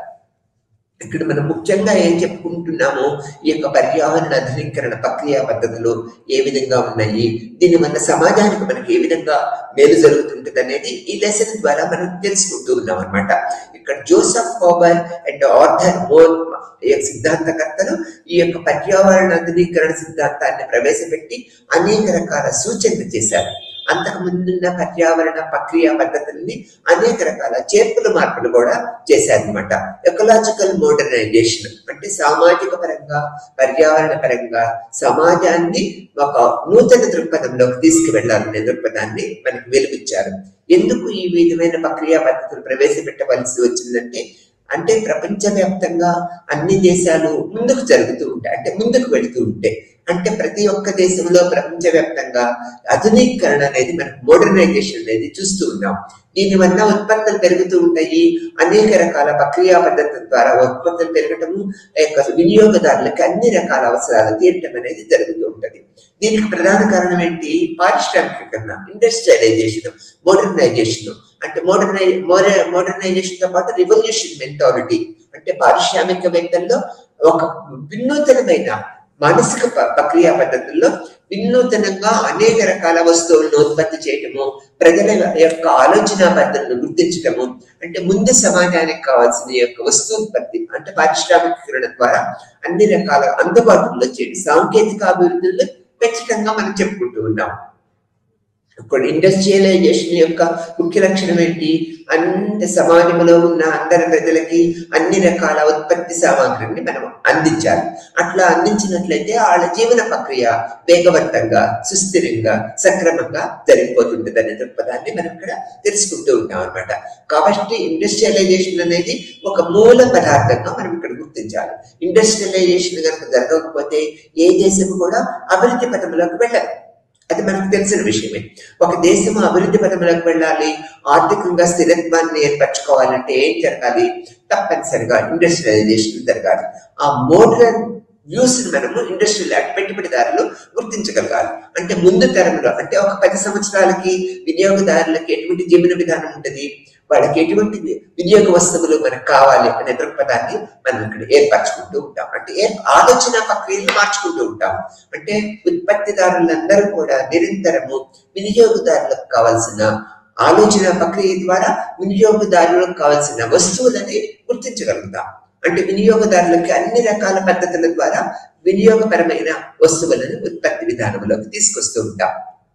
ఇక్కడ మనం ముఖ్యంగా ఏం చెప్పుకుంటున్నామో ఈ యొక్క పర్యావరణ ఆధునీకరణ ప్రక్రియ పద్ధతులు ఏ విధంగా ఉన్నాయి దీని వల్ల సమాజానికి మనకి ఏ విధంగా మేలు జరుగుతుంటుంది అనేది ఈ లెసన్ ద్వారా మనం తెలుసుకుంటూ ఉన్నాం అనమాట ఇక్కడ Joseph Huber and Arthur Mol ఈ యొక్క సిద్ధాంతకర్తలు ఈ యొక్క పర్యావరణ ఆధునీకరణ సిద్ధాంతాన్ని ప్రవేశపెట్టి అనేక రకాల సూచనలు చేశారు అంతకు ముందున్న పర్యావరణ ప్రక్రియ పద్ధతుల్ని అనేక రకాల చేర్పుల మార్పులు కూడా చేశారనమాట ఎకలాజికల్ మోడర్నైజేషన్ అంటే సామాజిక పరంగా పర్యావరణ పరంగా సమాజాన్ని ఒక నూతన దృక్పథంలోకి తీసుకువెళ్లాలనే దృక్పథాన్ని మనకు వెలుగుచ్చారు ఎందుకు ఈ విధమైన ప్రక్రియ పద్ధతులు ప్రవేశపెట్టవలసి వచ్చిందంటే అంటే ప్రపంచవ్యాప్తంగా అన్ని దేశాలు ముందుకు జరుగుతూ ఉంటాయి అంటే ముందుకు వెళుతూ ఉంటాయి అంటే ప్రతి ఒక్క దేశంలో ప్రపంచవ్యాప్తంగా ఆధునీకరణ అనేది మనకు మోడర్నైజేషన్ అనేది చూస్తూ ఉన్నాం దీని వల్ల ఉత్పత్తులు పెరుగుతూ ఉంటాయి అనేక రకాల ప్రక్రియా పద్ధతుల ద్వారా ఉత్పత్తులు పెరగటము ఆ యొక్క వినియోగదారులకు అన్ని రకాల అవసరాలు తీరటం అనేది జరుగుతూ ఉంటది దీనికి ప్రధాన కారణం ఏంటి పారిశ్రామికీకరణ ఇండస్ట్రియలైజేషన్ మోడర్నైజేషన్ అంటే మోడర్నై మోడర్నైజేషన్ తో పాటు రివల్యూషన్ మెంటాలిటీ అంటే పారిశ్రామికవేత్తల్లో ఒక వినూతనమైన మానసిక ప- ప్రక్రియ పద్ధతుల్లో వినూతనంగా అనేక రకాల వస్తువులను ఉత్పత్తి చేయటము ప్రజల యొక్క ఆలోచన పద్ధతులను గుర్తించటము అంటే ముందు సమాజానికి కావాల్సిన ఈ యొక్క వస్తువుత్పత్తి అంటే పారిశ్రామికీకరణ ద్వారా అన్ని రకాల అందుబాటులో చేయడం సాంకేతిక అభివృద్ధులు ఖచ్చితంగా మనం చెప్పుకుంటూ ఉన్నాం ఇప్పుడు ఇండస్ట్రియలైజేషన్ యొక్క ముఖ్య లక్షణం ఏంటి అన్ని సమాజంలో ఉన్న అందరి ప్రజలకి అన్ని రకాల ఉత్పత్తి సామాగ్రిని మనం అందించాలి అట్లా అందించినట్లయితే వాళ్ళ జీవన ప్రక్రియ వేగవంతంగా సుస్థిరంగా సక్రమంగా జరిగిపోతుంటుంది అనే దృక్పథాన్ని మనం ఇక్కడ తెలుసుకుంటూ ఉంటాం అనమాట కాబట్టి ఇండస్ట్రియలైజేషన్ అనేది ఒక మూల పదార్థంగా మనం ఇక్కడ గుర్తించాలి ఇండస్ట్రియలైజేషన్ కనుక జరగకపోతే ఏ దేశం కూడా అభివృద్ధి పథంలోకి వెళ్ళదు అది మనకు తెలిసిన విషయమే ఒక దేశం అభివృద్ధి పథంలోకి వెళ్ళాలి ఆర్థికంగా స్థిరత్వాన్ని ఏర్పరచుకోవాలంటే ఏం జరగాలి తప్పనిసరిగా ఇండస్ట్రియలైజేషన్ జరగాలి ఆ మోడర్న్ వ్యూస్ మనము ఇండస్ట్రియల్ అంటే పెట్టుబడిదారులు గుర్తించగలగాలి అంటే ముందు తరంలో అంటే ఒక పది సంవత్సరాలకి వినియోగదారులకి ఎటువంటి జీవన విధానం ఉంటుంది వాళ్ళకి ఎటువంటి వినియోగ వస్తువులు మనకు కావాలి అనే దృక్పథాన్ని మనం ఇక్కడ ఏర్పరచుకుంటూ ఉంటాం అంటే ఏ ఆలోచన ప్రక్రియలు మార్చుకుంటూ ఉంటాం అంటే ఉత్పత్తిదారులందరూ కూడా నిరంతరము వినియోగదారులకు కావాల్సిన ఆలోచన ప్రక్రియ ద్వారా వినియోగదారులకు కావాల్సిన వస్తువులని గుర్తించగలుగుతాం అంటే వినియోగదారులకి అన్ని రకాల పద్ధతుల ద్వారా వినియోగపరమైన వస్తువులను ఉత్పత్తి విధానంలోకి తీసుకొస్తూ ఉంటాం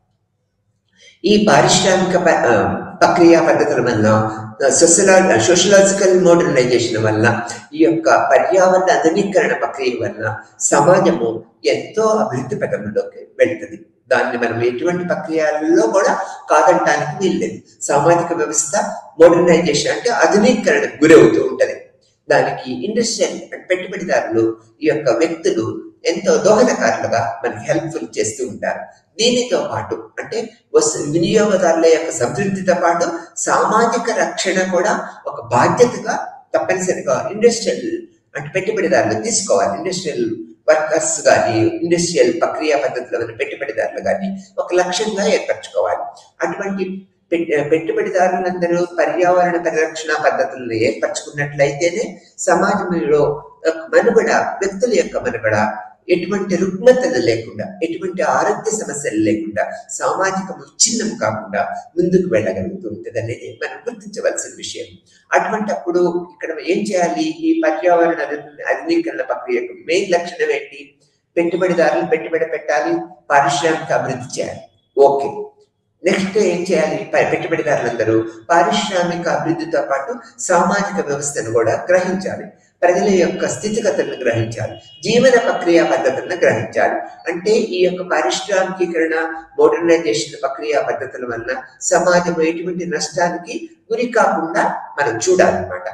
ఈ పారిశ్రామిక ప- ఆ, ప్రక్రియ పద్ధతుల వల్ల సోషలా సోషలాజికల్ మోడర్నైజేషన్ వల్ల ఈ యొక్క పర్యావరణ ఆధునీకరణ ప్రక్రియ వల్ల సమాజము ఎంతో అభివృద్ధి పథంలోకి వెళ్తుంది దాన్ని మనం ఎటువంటి ప్రక్రియల్లో కూడా కాదంటానికి వీల్లేదు సామాజిక వ్యవస్థ మోడర్నైజేషన్ అంటే ఆధునీకరణకు గురవుతూ ఉంటది దానికి ఇండస్ట్రియల్ పెట్టుబడిదారులు ఈ యొక్క వ్యక్తులు ఎంతో దోహదకారులుగా మనకి హెల్ప్ఫుల్ చేస్తూ ఉంటారు దీనితో పాటు అంటే వస్తు వినియోగదారుల యొక్క సమృద్ధితో పాటు సామాజిక రక్షణ కూడా ఒక బాధ్యతగా తప్పనిసరిగా ఇండస్ట్రియల్ అంటే పెట్టుబడిదారులు తీసుకోవాలి ఇండస్ట్రియల్ వర్కర్స్ కానీ ఇండస్ట్రియల్ ప్రక్రియ పద్ధతిలో ఉన్న పెట్టుబడిదారులు కానీ ఒక లక్ష్యంగా ఏర్పరచుకోవాలి అటువంటి పెట్- పెట్టుబడిదారులందరూ పర్యావరణ పరిరక్షణ పద్ధతులను ఏర్పరచుకున్నట్లయితేనే సమాజంలో యొక్క మనుగడ వ్యక్తుల యొక్క మనుగడ ఎటువంటి రుగ్మతలు లేకుండా ఎటువంటి ఆరోగ్య సమస్యలు లేకుండా సామాజిక విచ్ఛిన్నం కాకుండా ముందుకు వెళ్ళగలుగుతూ ఉంటుంది అనేది మనం గుర్తించవలసిన విషయం అటువంటప్పుడు ఇక్కడ ఏం చేయాలి ఈ పర్యావరణ అధునీకరణ ప్రక్రియ యొక్క మెయిన్ లక్షణం ఏంటి పెట్టుబడిదారులు పెట్టుబడి పెట్టాలి పారిశ్రామిక అభివృద్ధి చేయాలి ఓకే నెక్స్ట్ ఏం చేయాలి ప- పెట్టుబడిదారులందరూ పారిశ్రామిక అభివృద్ధితో పాటు సామాజిక వ్యవస్థను కూడా గ్రహించాలి ప్రజల యొక్క స్థితిగతులను గ్రహించాలి జీవన ప్రక్రియ పద్ధతులను గ్రహించాలి అంటే ఈ యొక్క పారిశ్రామికీకరణ మోడర్నైజేషన్ ప్రక్రియ పద్ధతుల వలన సమాజం ఎటువంటి నష్టానికి గురి కాకుండా మనం చూడాలన్నమాట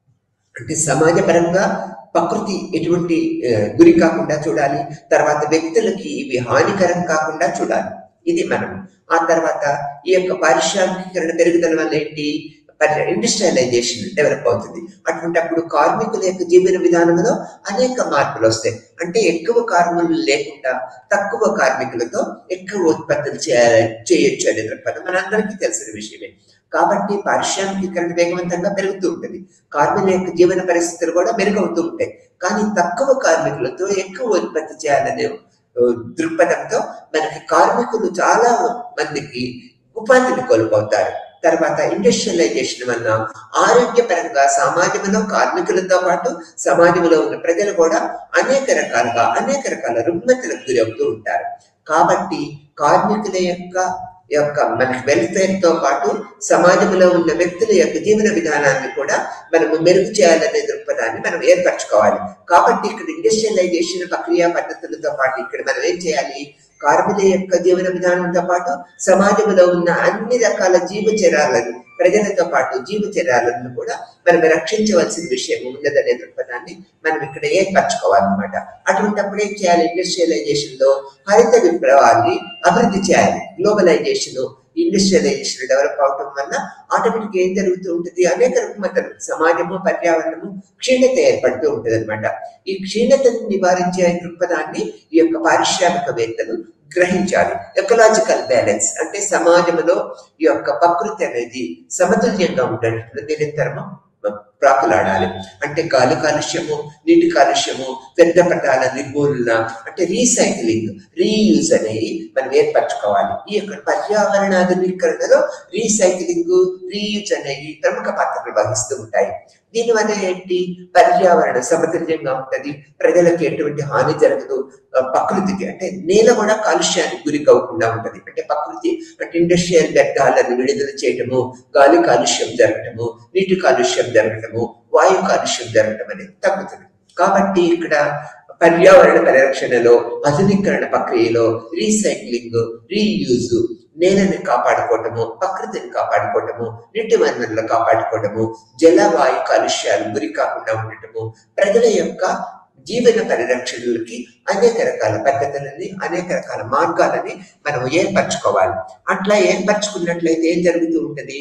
అంటే సమాజపరంగా ప్రకృతి ఎటువంటి ఆ, గురి కాకుండా చూడాలి తర్వాత వ్యక్తులకి ఇవి హానికరం కాకుండా చూడాలి ఇది మనం ఆ తర్వాత ఈ యొక్క పారిశ్రామికీకరణ పెరుగుదల వల్ల ఏంటి ఇండస్ట్రియలైజేషన్ డెవలప్ అవుతుంది అటువంటప్పుడు కార్మికుల యొక్క జీవన విధానంలో అనేక మార్పులు వస్తాయి అంటే ఎక్కువ కార్మికులు లేకుండా తక్కువ కార్మికులతో ఎక్కువ ఉత్పత్తులు చేయాలి చేయొచ్చు అనే దృక్పథం మనందరికీ తెలిసిన విషయమే కాబట్టి పారిశ్రామికీకరణ వేగవంతంగా పెరుగుతూ ఉంటుంది కార్మికుల యొక్క జీవన పరిస్థితులు కూడా మెరుగవుతూ ఉంటాయి కానీ తక్కువ కార్మికులతో ఎక్కువ ఉత్పత్తి చేయాలనే ఆ, దృక్పథంతో మనకి కార్మికులు చాలా మందికి ఉపాధిని కోల్పోతారు తర్వాత ఇండస్ట్రియలైజేషన్ వల్ల ఆరోగ్యపరంగా సమాజంలో కార్మికులతో పాటు సమాజంలో ఉన్న ప్రజలు కూడా అనేక రకాలుగా అనేక రకాల రుగ్మతలకు గురవుతూ ఉంటారు కాబట్టి కార్మికుల యొక్క యొక్క మనకి వెల్ఫేర్ తో పాటు సమాజంలో ఉన్న వ్యక్తుల యొక్క జీవన విధానాన్ని కూడా మనము మెరుగు చేయాలనే దృక్పథాన్ని మనం ఏర్పరచుకోవాలి కాబట్టి ఇక్కడ ఇండస్ట్రియలైజేషన్ ప్రక్రియ పద్ధతులతో పాటు ఇక్కడ మనం ఏం చేయాలి కార్మికుల యొక్క జీవన విధానంతో పాటు సమాజంలో ఉన్న అన్ని రకాల జీవచరాలను ప్రజలతో పాటు జీవచరాలను కూడా మనం రక్షించవలసిన విషయం ఉన్నదనే దృక్పథాన్ని మనం ఇక్కడ ఏర్పరచుకోవాలన్నమాట అటువంటిప్పుడు ఏం చేయాలి ఇండస్ట్రియలైజేషన్ లో హరిత విప్లవాన్ని అభివృద్ధి చేయాలి గ్లోబలైజేషన్ ఇండస్ట్రియలైజేషన్ డెవలప్ అవటం వల్ల ఆటోమేటిక్ ఏం జరుగుతూ ఉంటుంది అనేక రుగ్మతలు సమాజము పర్యావరణము క్షీణత ఏర్పడుతూ ఉంటుంది అనమాట ఈ క్షీణతను నివారించే దృక్పథాన్ని ఈ యొక్క పారిశ్రామికవేత్తలు గ్రహించాలి ఎకలాజికల్ బ్యాలెన్స్ అంటే సమాజంలో ఈ యొక్క ప్రకృతి అనేది సమతుల్యంగా ఉండేటట్లు నిరంతరము ప్రాకులాడాలి అంటే గాలి కాలుష్యము నీటి కాలుష్యము వ్యర్థ పటాల నిర్మూలన అంటే రీసైక్లింగ్ రీయూజ్ అనేవి మనం ఏర్పరచుకోవాలి ఈ యొక్క పర్యావరణ ఆధునీకరణలో రీసైక్లింగ్ రీయూజ్ అనేవి ప్రముఖ పాత్రలు వహిస్తూ ఉంటాయి దీనివల్ల ఏంటి పర్యావరణ సమతుల్యంగా ఉంటది ప్రజలకు ఎటువంటి హాని జరగదు ఆ, ప్రకృతికి అంటే నేల కూడా కాలుష్యానికి గురి కాకుండా ఉంటది అంటే ప్రకృతి అంటే ఇండస్ట్రియల్ వ్యర్థాలను విడుదల చేయటము గాలి కాలుష్యం జరగటము నీటి కాలుష్యం జరగటము వాయు కాలుష్యం జరగటం అనేది తగ్గుతుంది కాబట్టి ఇక్కడ పర్యావరణ పరిరక్షణలో ఆధునీకరణ ప్రక్రియలో రీసైక్లింగ్ రీయూజ్ నేలని కాపాడుకోవటము ప్రకృతిని కాపాడుకోవటము నీటి వనరులను కాపాడుకోవటము జల వాయు కాలుష్యాలు గురి కాకుండా ఉండటము ప్రజల యొక్క జీవన పరిరక్షణలకి అనేక రకాల పద్ధతులని అనేక రకాల మార్గాలని మనం ఏర్పరచుకోవాలి అట్లా ఏర్పరచుకున్నట్లయితే ఏం జరుగుతూ ఉంటది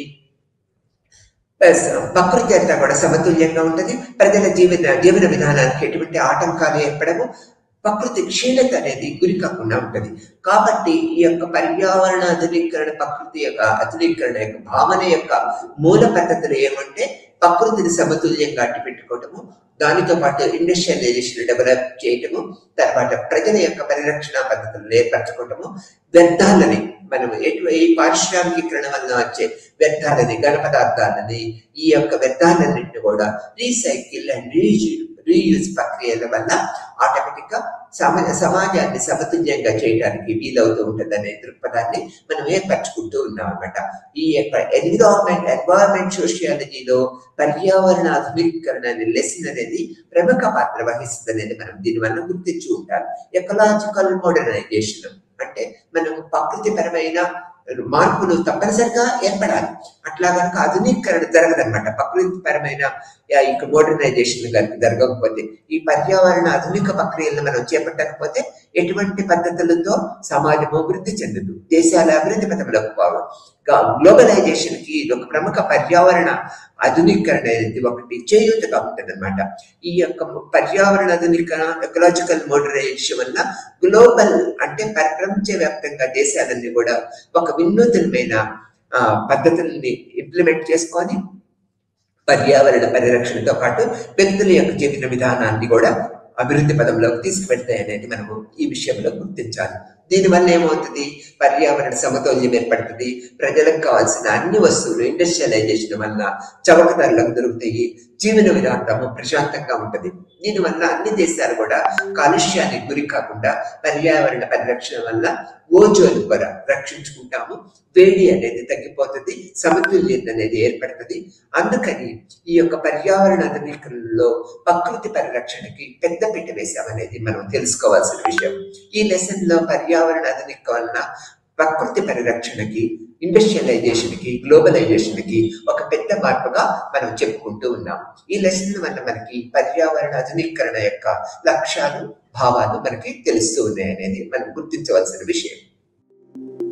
ప్లస్ ప్రకృతి అంతా కూడా సమతుల్యంగా ఉంటది ప్రజల జీవన జీవన విధానానికి ఎటువంటి ఆటంకాలు ఏర్పడవు ప్రకృతి క్షీణత అనేది గురి కాకుండా ఉంటది కాబట్టి ఈ యొక్క పర్యావరణ ఆధునీకరణ ప్రకృతి యొక్క ఆధునీకరణ యొక్క భావన యొక్క మూల పద్ధతులు ఏమంటే ప్రకృతిని సమతుల్యంగా అట్టి పెట్టుకోవటము దానితో పాటు ఇండస్ట్రియలైజేషన్ డెవలప్ చేయటము తర్వాత ప్రజల యొక్క పరిరక్షణ పద్ధతులను ఏర్పరచుకోవటము వ్యర్థాలని మనం ఎటు ఈ పారిశ్రామికీకరణ వల్ల వచ్చే వ్యర్థాలని ఘన పదార్థాలని ఈ యొక్క వ్యర్థాలన్నింటిని కూడా రీసైకిల్ అండ్ రీయూజ్ రీయూజ్ ప్రక్రియల వల్ల ఆటోమేటిక్ గా సమ సమాజాన్ని సమతుల్యంగా చేయడానికి వీలవుతూ ఉంటుందనే దృక్పథాన్ని మనం ఏర్పరచుకుంటూ ఉన్నాం అనమాట ఈ యొక్క ఎన్విరాన్మెంట్ ఎన్వైరన్మెంట్ సోషియాలజీలో పర్యావరణ ఆధునీకరణ అనే లెసన్ అనేది ప్రముఖ పాత్ర వహిస్తుంది అనేది మనం దీనివల్ల గుర్తించి ఉంటాం ఎకలాజికల్ మోడర్నైజేషన్ అంటే మనకు ప్రకృతిపరమైన మార్పులు తప్పనిసరిగా ఏర్పడాలి అట్లా కనుక ఆధునీకరణ జరగదన్నమాట ప్రకృతిపరమైన ఆ యొక్క మోడర్నైజేషన్ కనుక జరగకపోతే ఈ పర్యావరణ ఆధునిక ప్రక్రియలను మనం చేపట్టకపోతే ఎటువంటి పద్ధతులతో సమాజం అభివృద్ధి చెందదు దేశాల అభివృద్ధి పథంలోకి పోవు గ్లోబలైజేషన్ కి ఇది ఒక ప్రముఖ పర్యావరణ ఆధునీకరణ అనేది ఒకటి చేయూతగా ఉంటుంది అనమాట ఈ యొక్క పర్యావరణ ఆధునీకరణ ఎకలాజికల్ మోడరైజేషన్ వల్ల గ్లోబల్ అంటే ప్రపంచ వ్యాప్తంగా దేశాలన్నీ కూడా ఒక వినూతనమైన ఆ, పద్ధతుల్ని ఇంప్లిమెంట్ చేసుకొని పర్యావరణ పరిరక్షణతో పాటు వ్యక్తుల యొక్క జీవిత విధానాన్ని కూడా అభివృద్ధి పదంలోకి తీసుకువెళ్తాయి అనేది మనము ఈ విషయంలో గుర్తించాలి దీనివల్ల ఏమవుతుంది పర్యావరణ సమతౌల్యం ఏర్పడుతుంది ప్రజలకు కావాల్సిన అన్ని వస్తువులు ఇండస్ట్రియలైజేషన్ వల్ల చవక ధరలకు దొరుకుతాయి జీవన విధానము ప్రశాంతంగా ఉంటుంది దీనివల్ల అన్ని దేశాలు కూడా కాలుష్యానికి గురి కాకుండా పర్యావరణ పరిరక్షణ వల్ల ఓజోన్ పొర రక్షించుకుంటాము వేడి అనేది తగ్గిపోతుంది సమతుల్యత అనేది ఏర్పడుతుంది అందుకని ఈ యొక్క పర్యావరణ ఆధునీకరణలో ప్రకృతి పరిరక్షణకి పెద్ద పీట వేశామనేది మనం తెలుసుకోవాల్సిన విషయం ఈ లెసన్ లో పర్యావరణ ఆధునిక వలన ప్రకృతి పరిరక్షణకి ఇండస్ట్రియలైజేషన్ కి గ్లోబలైజేషన్ కి ఒక పెద్ద మార్పుగా మనం చెప్పుకుంటూ ఉన్నాం ఈ లెసన్ వల్ల మనకి పర్యావరణ ఆధునీకరణ యొక్క లక్ష్యాలు భావాలు మనకి తెలుస్తూ ఉన్నాయి అనేది మనం గుర్తించవలసిన విషయం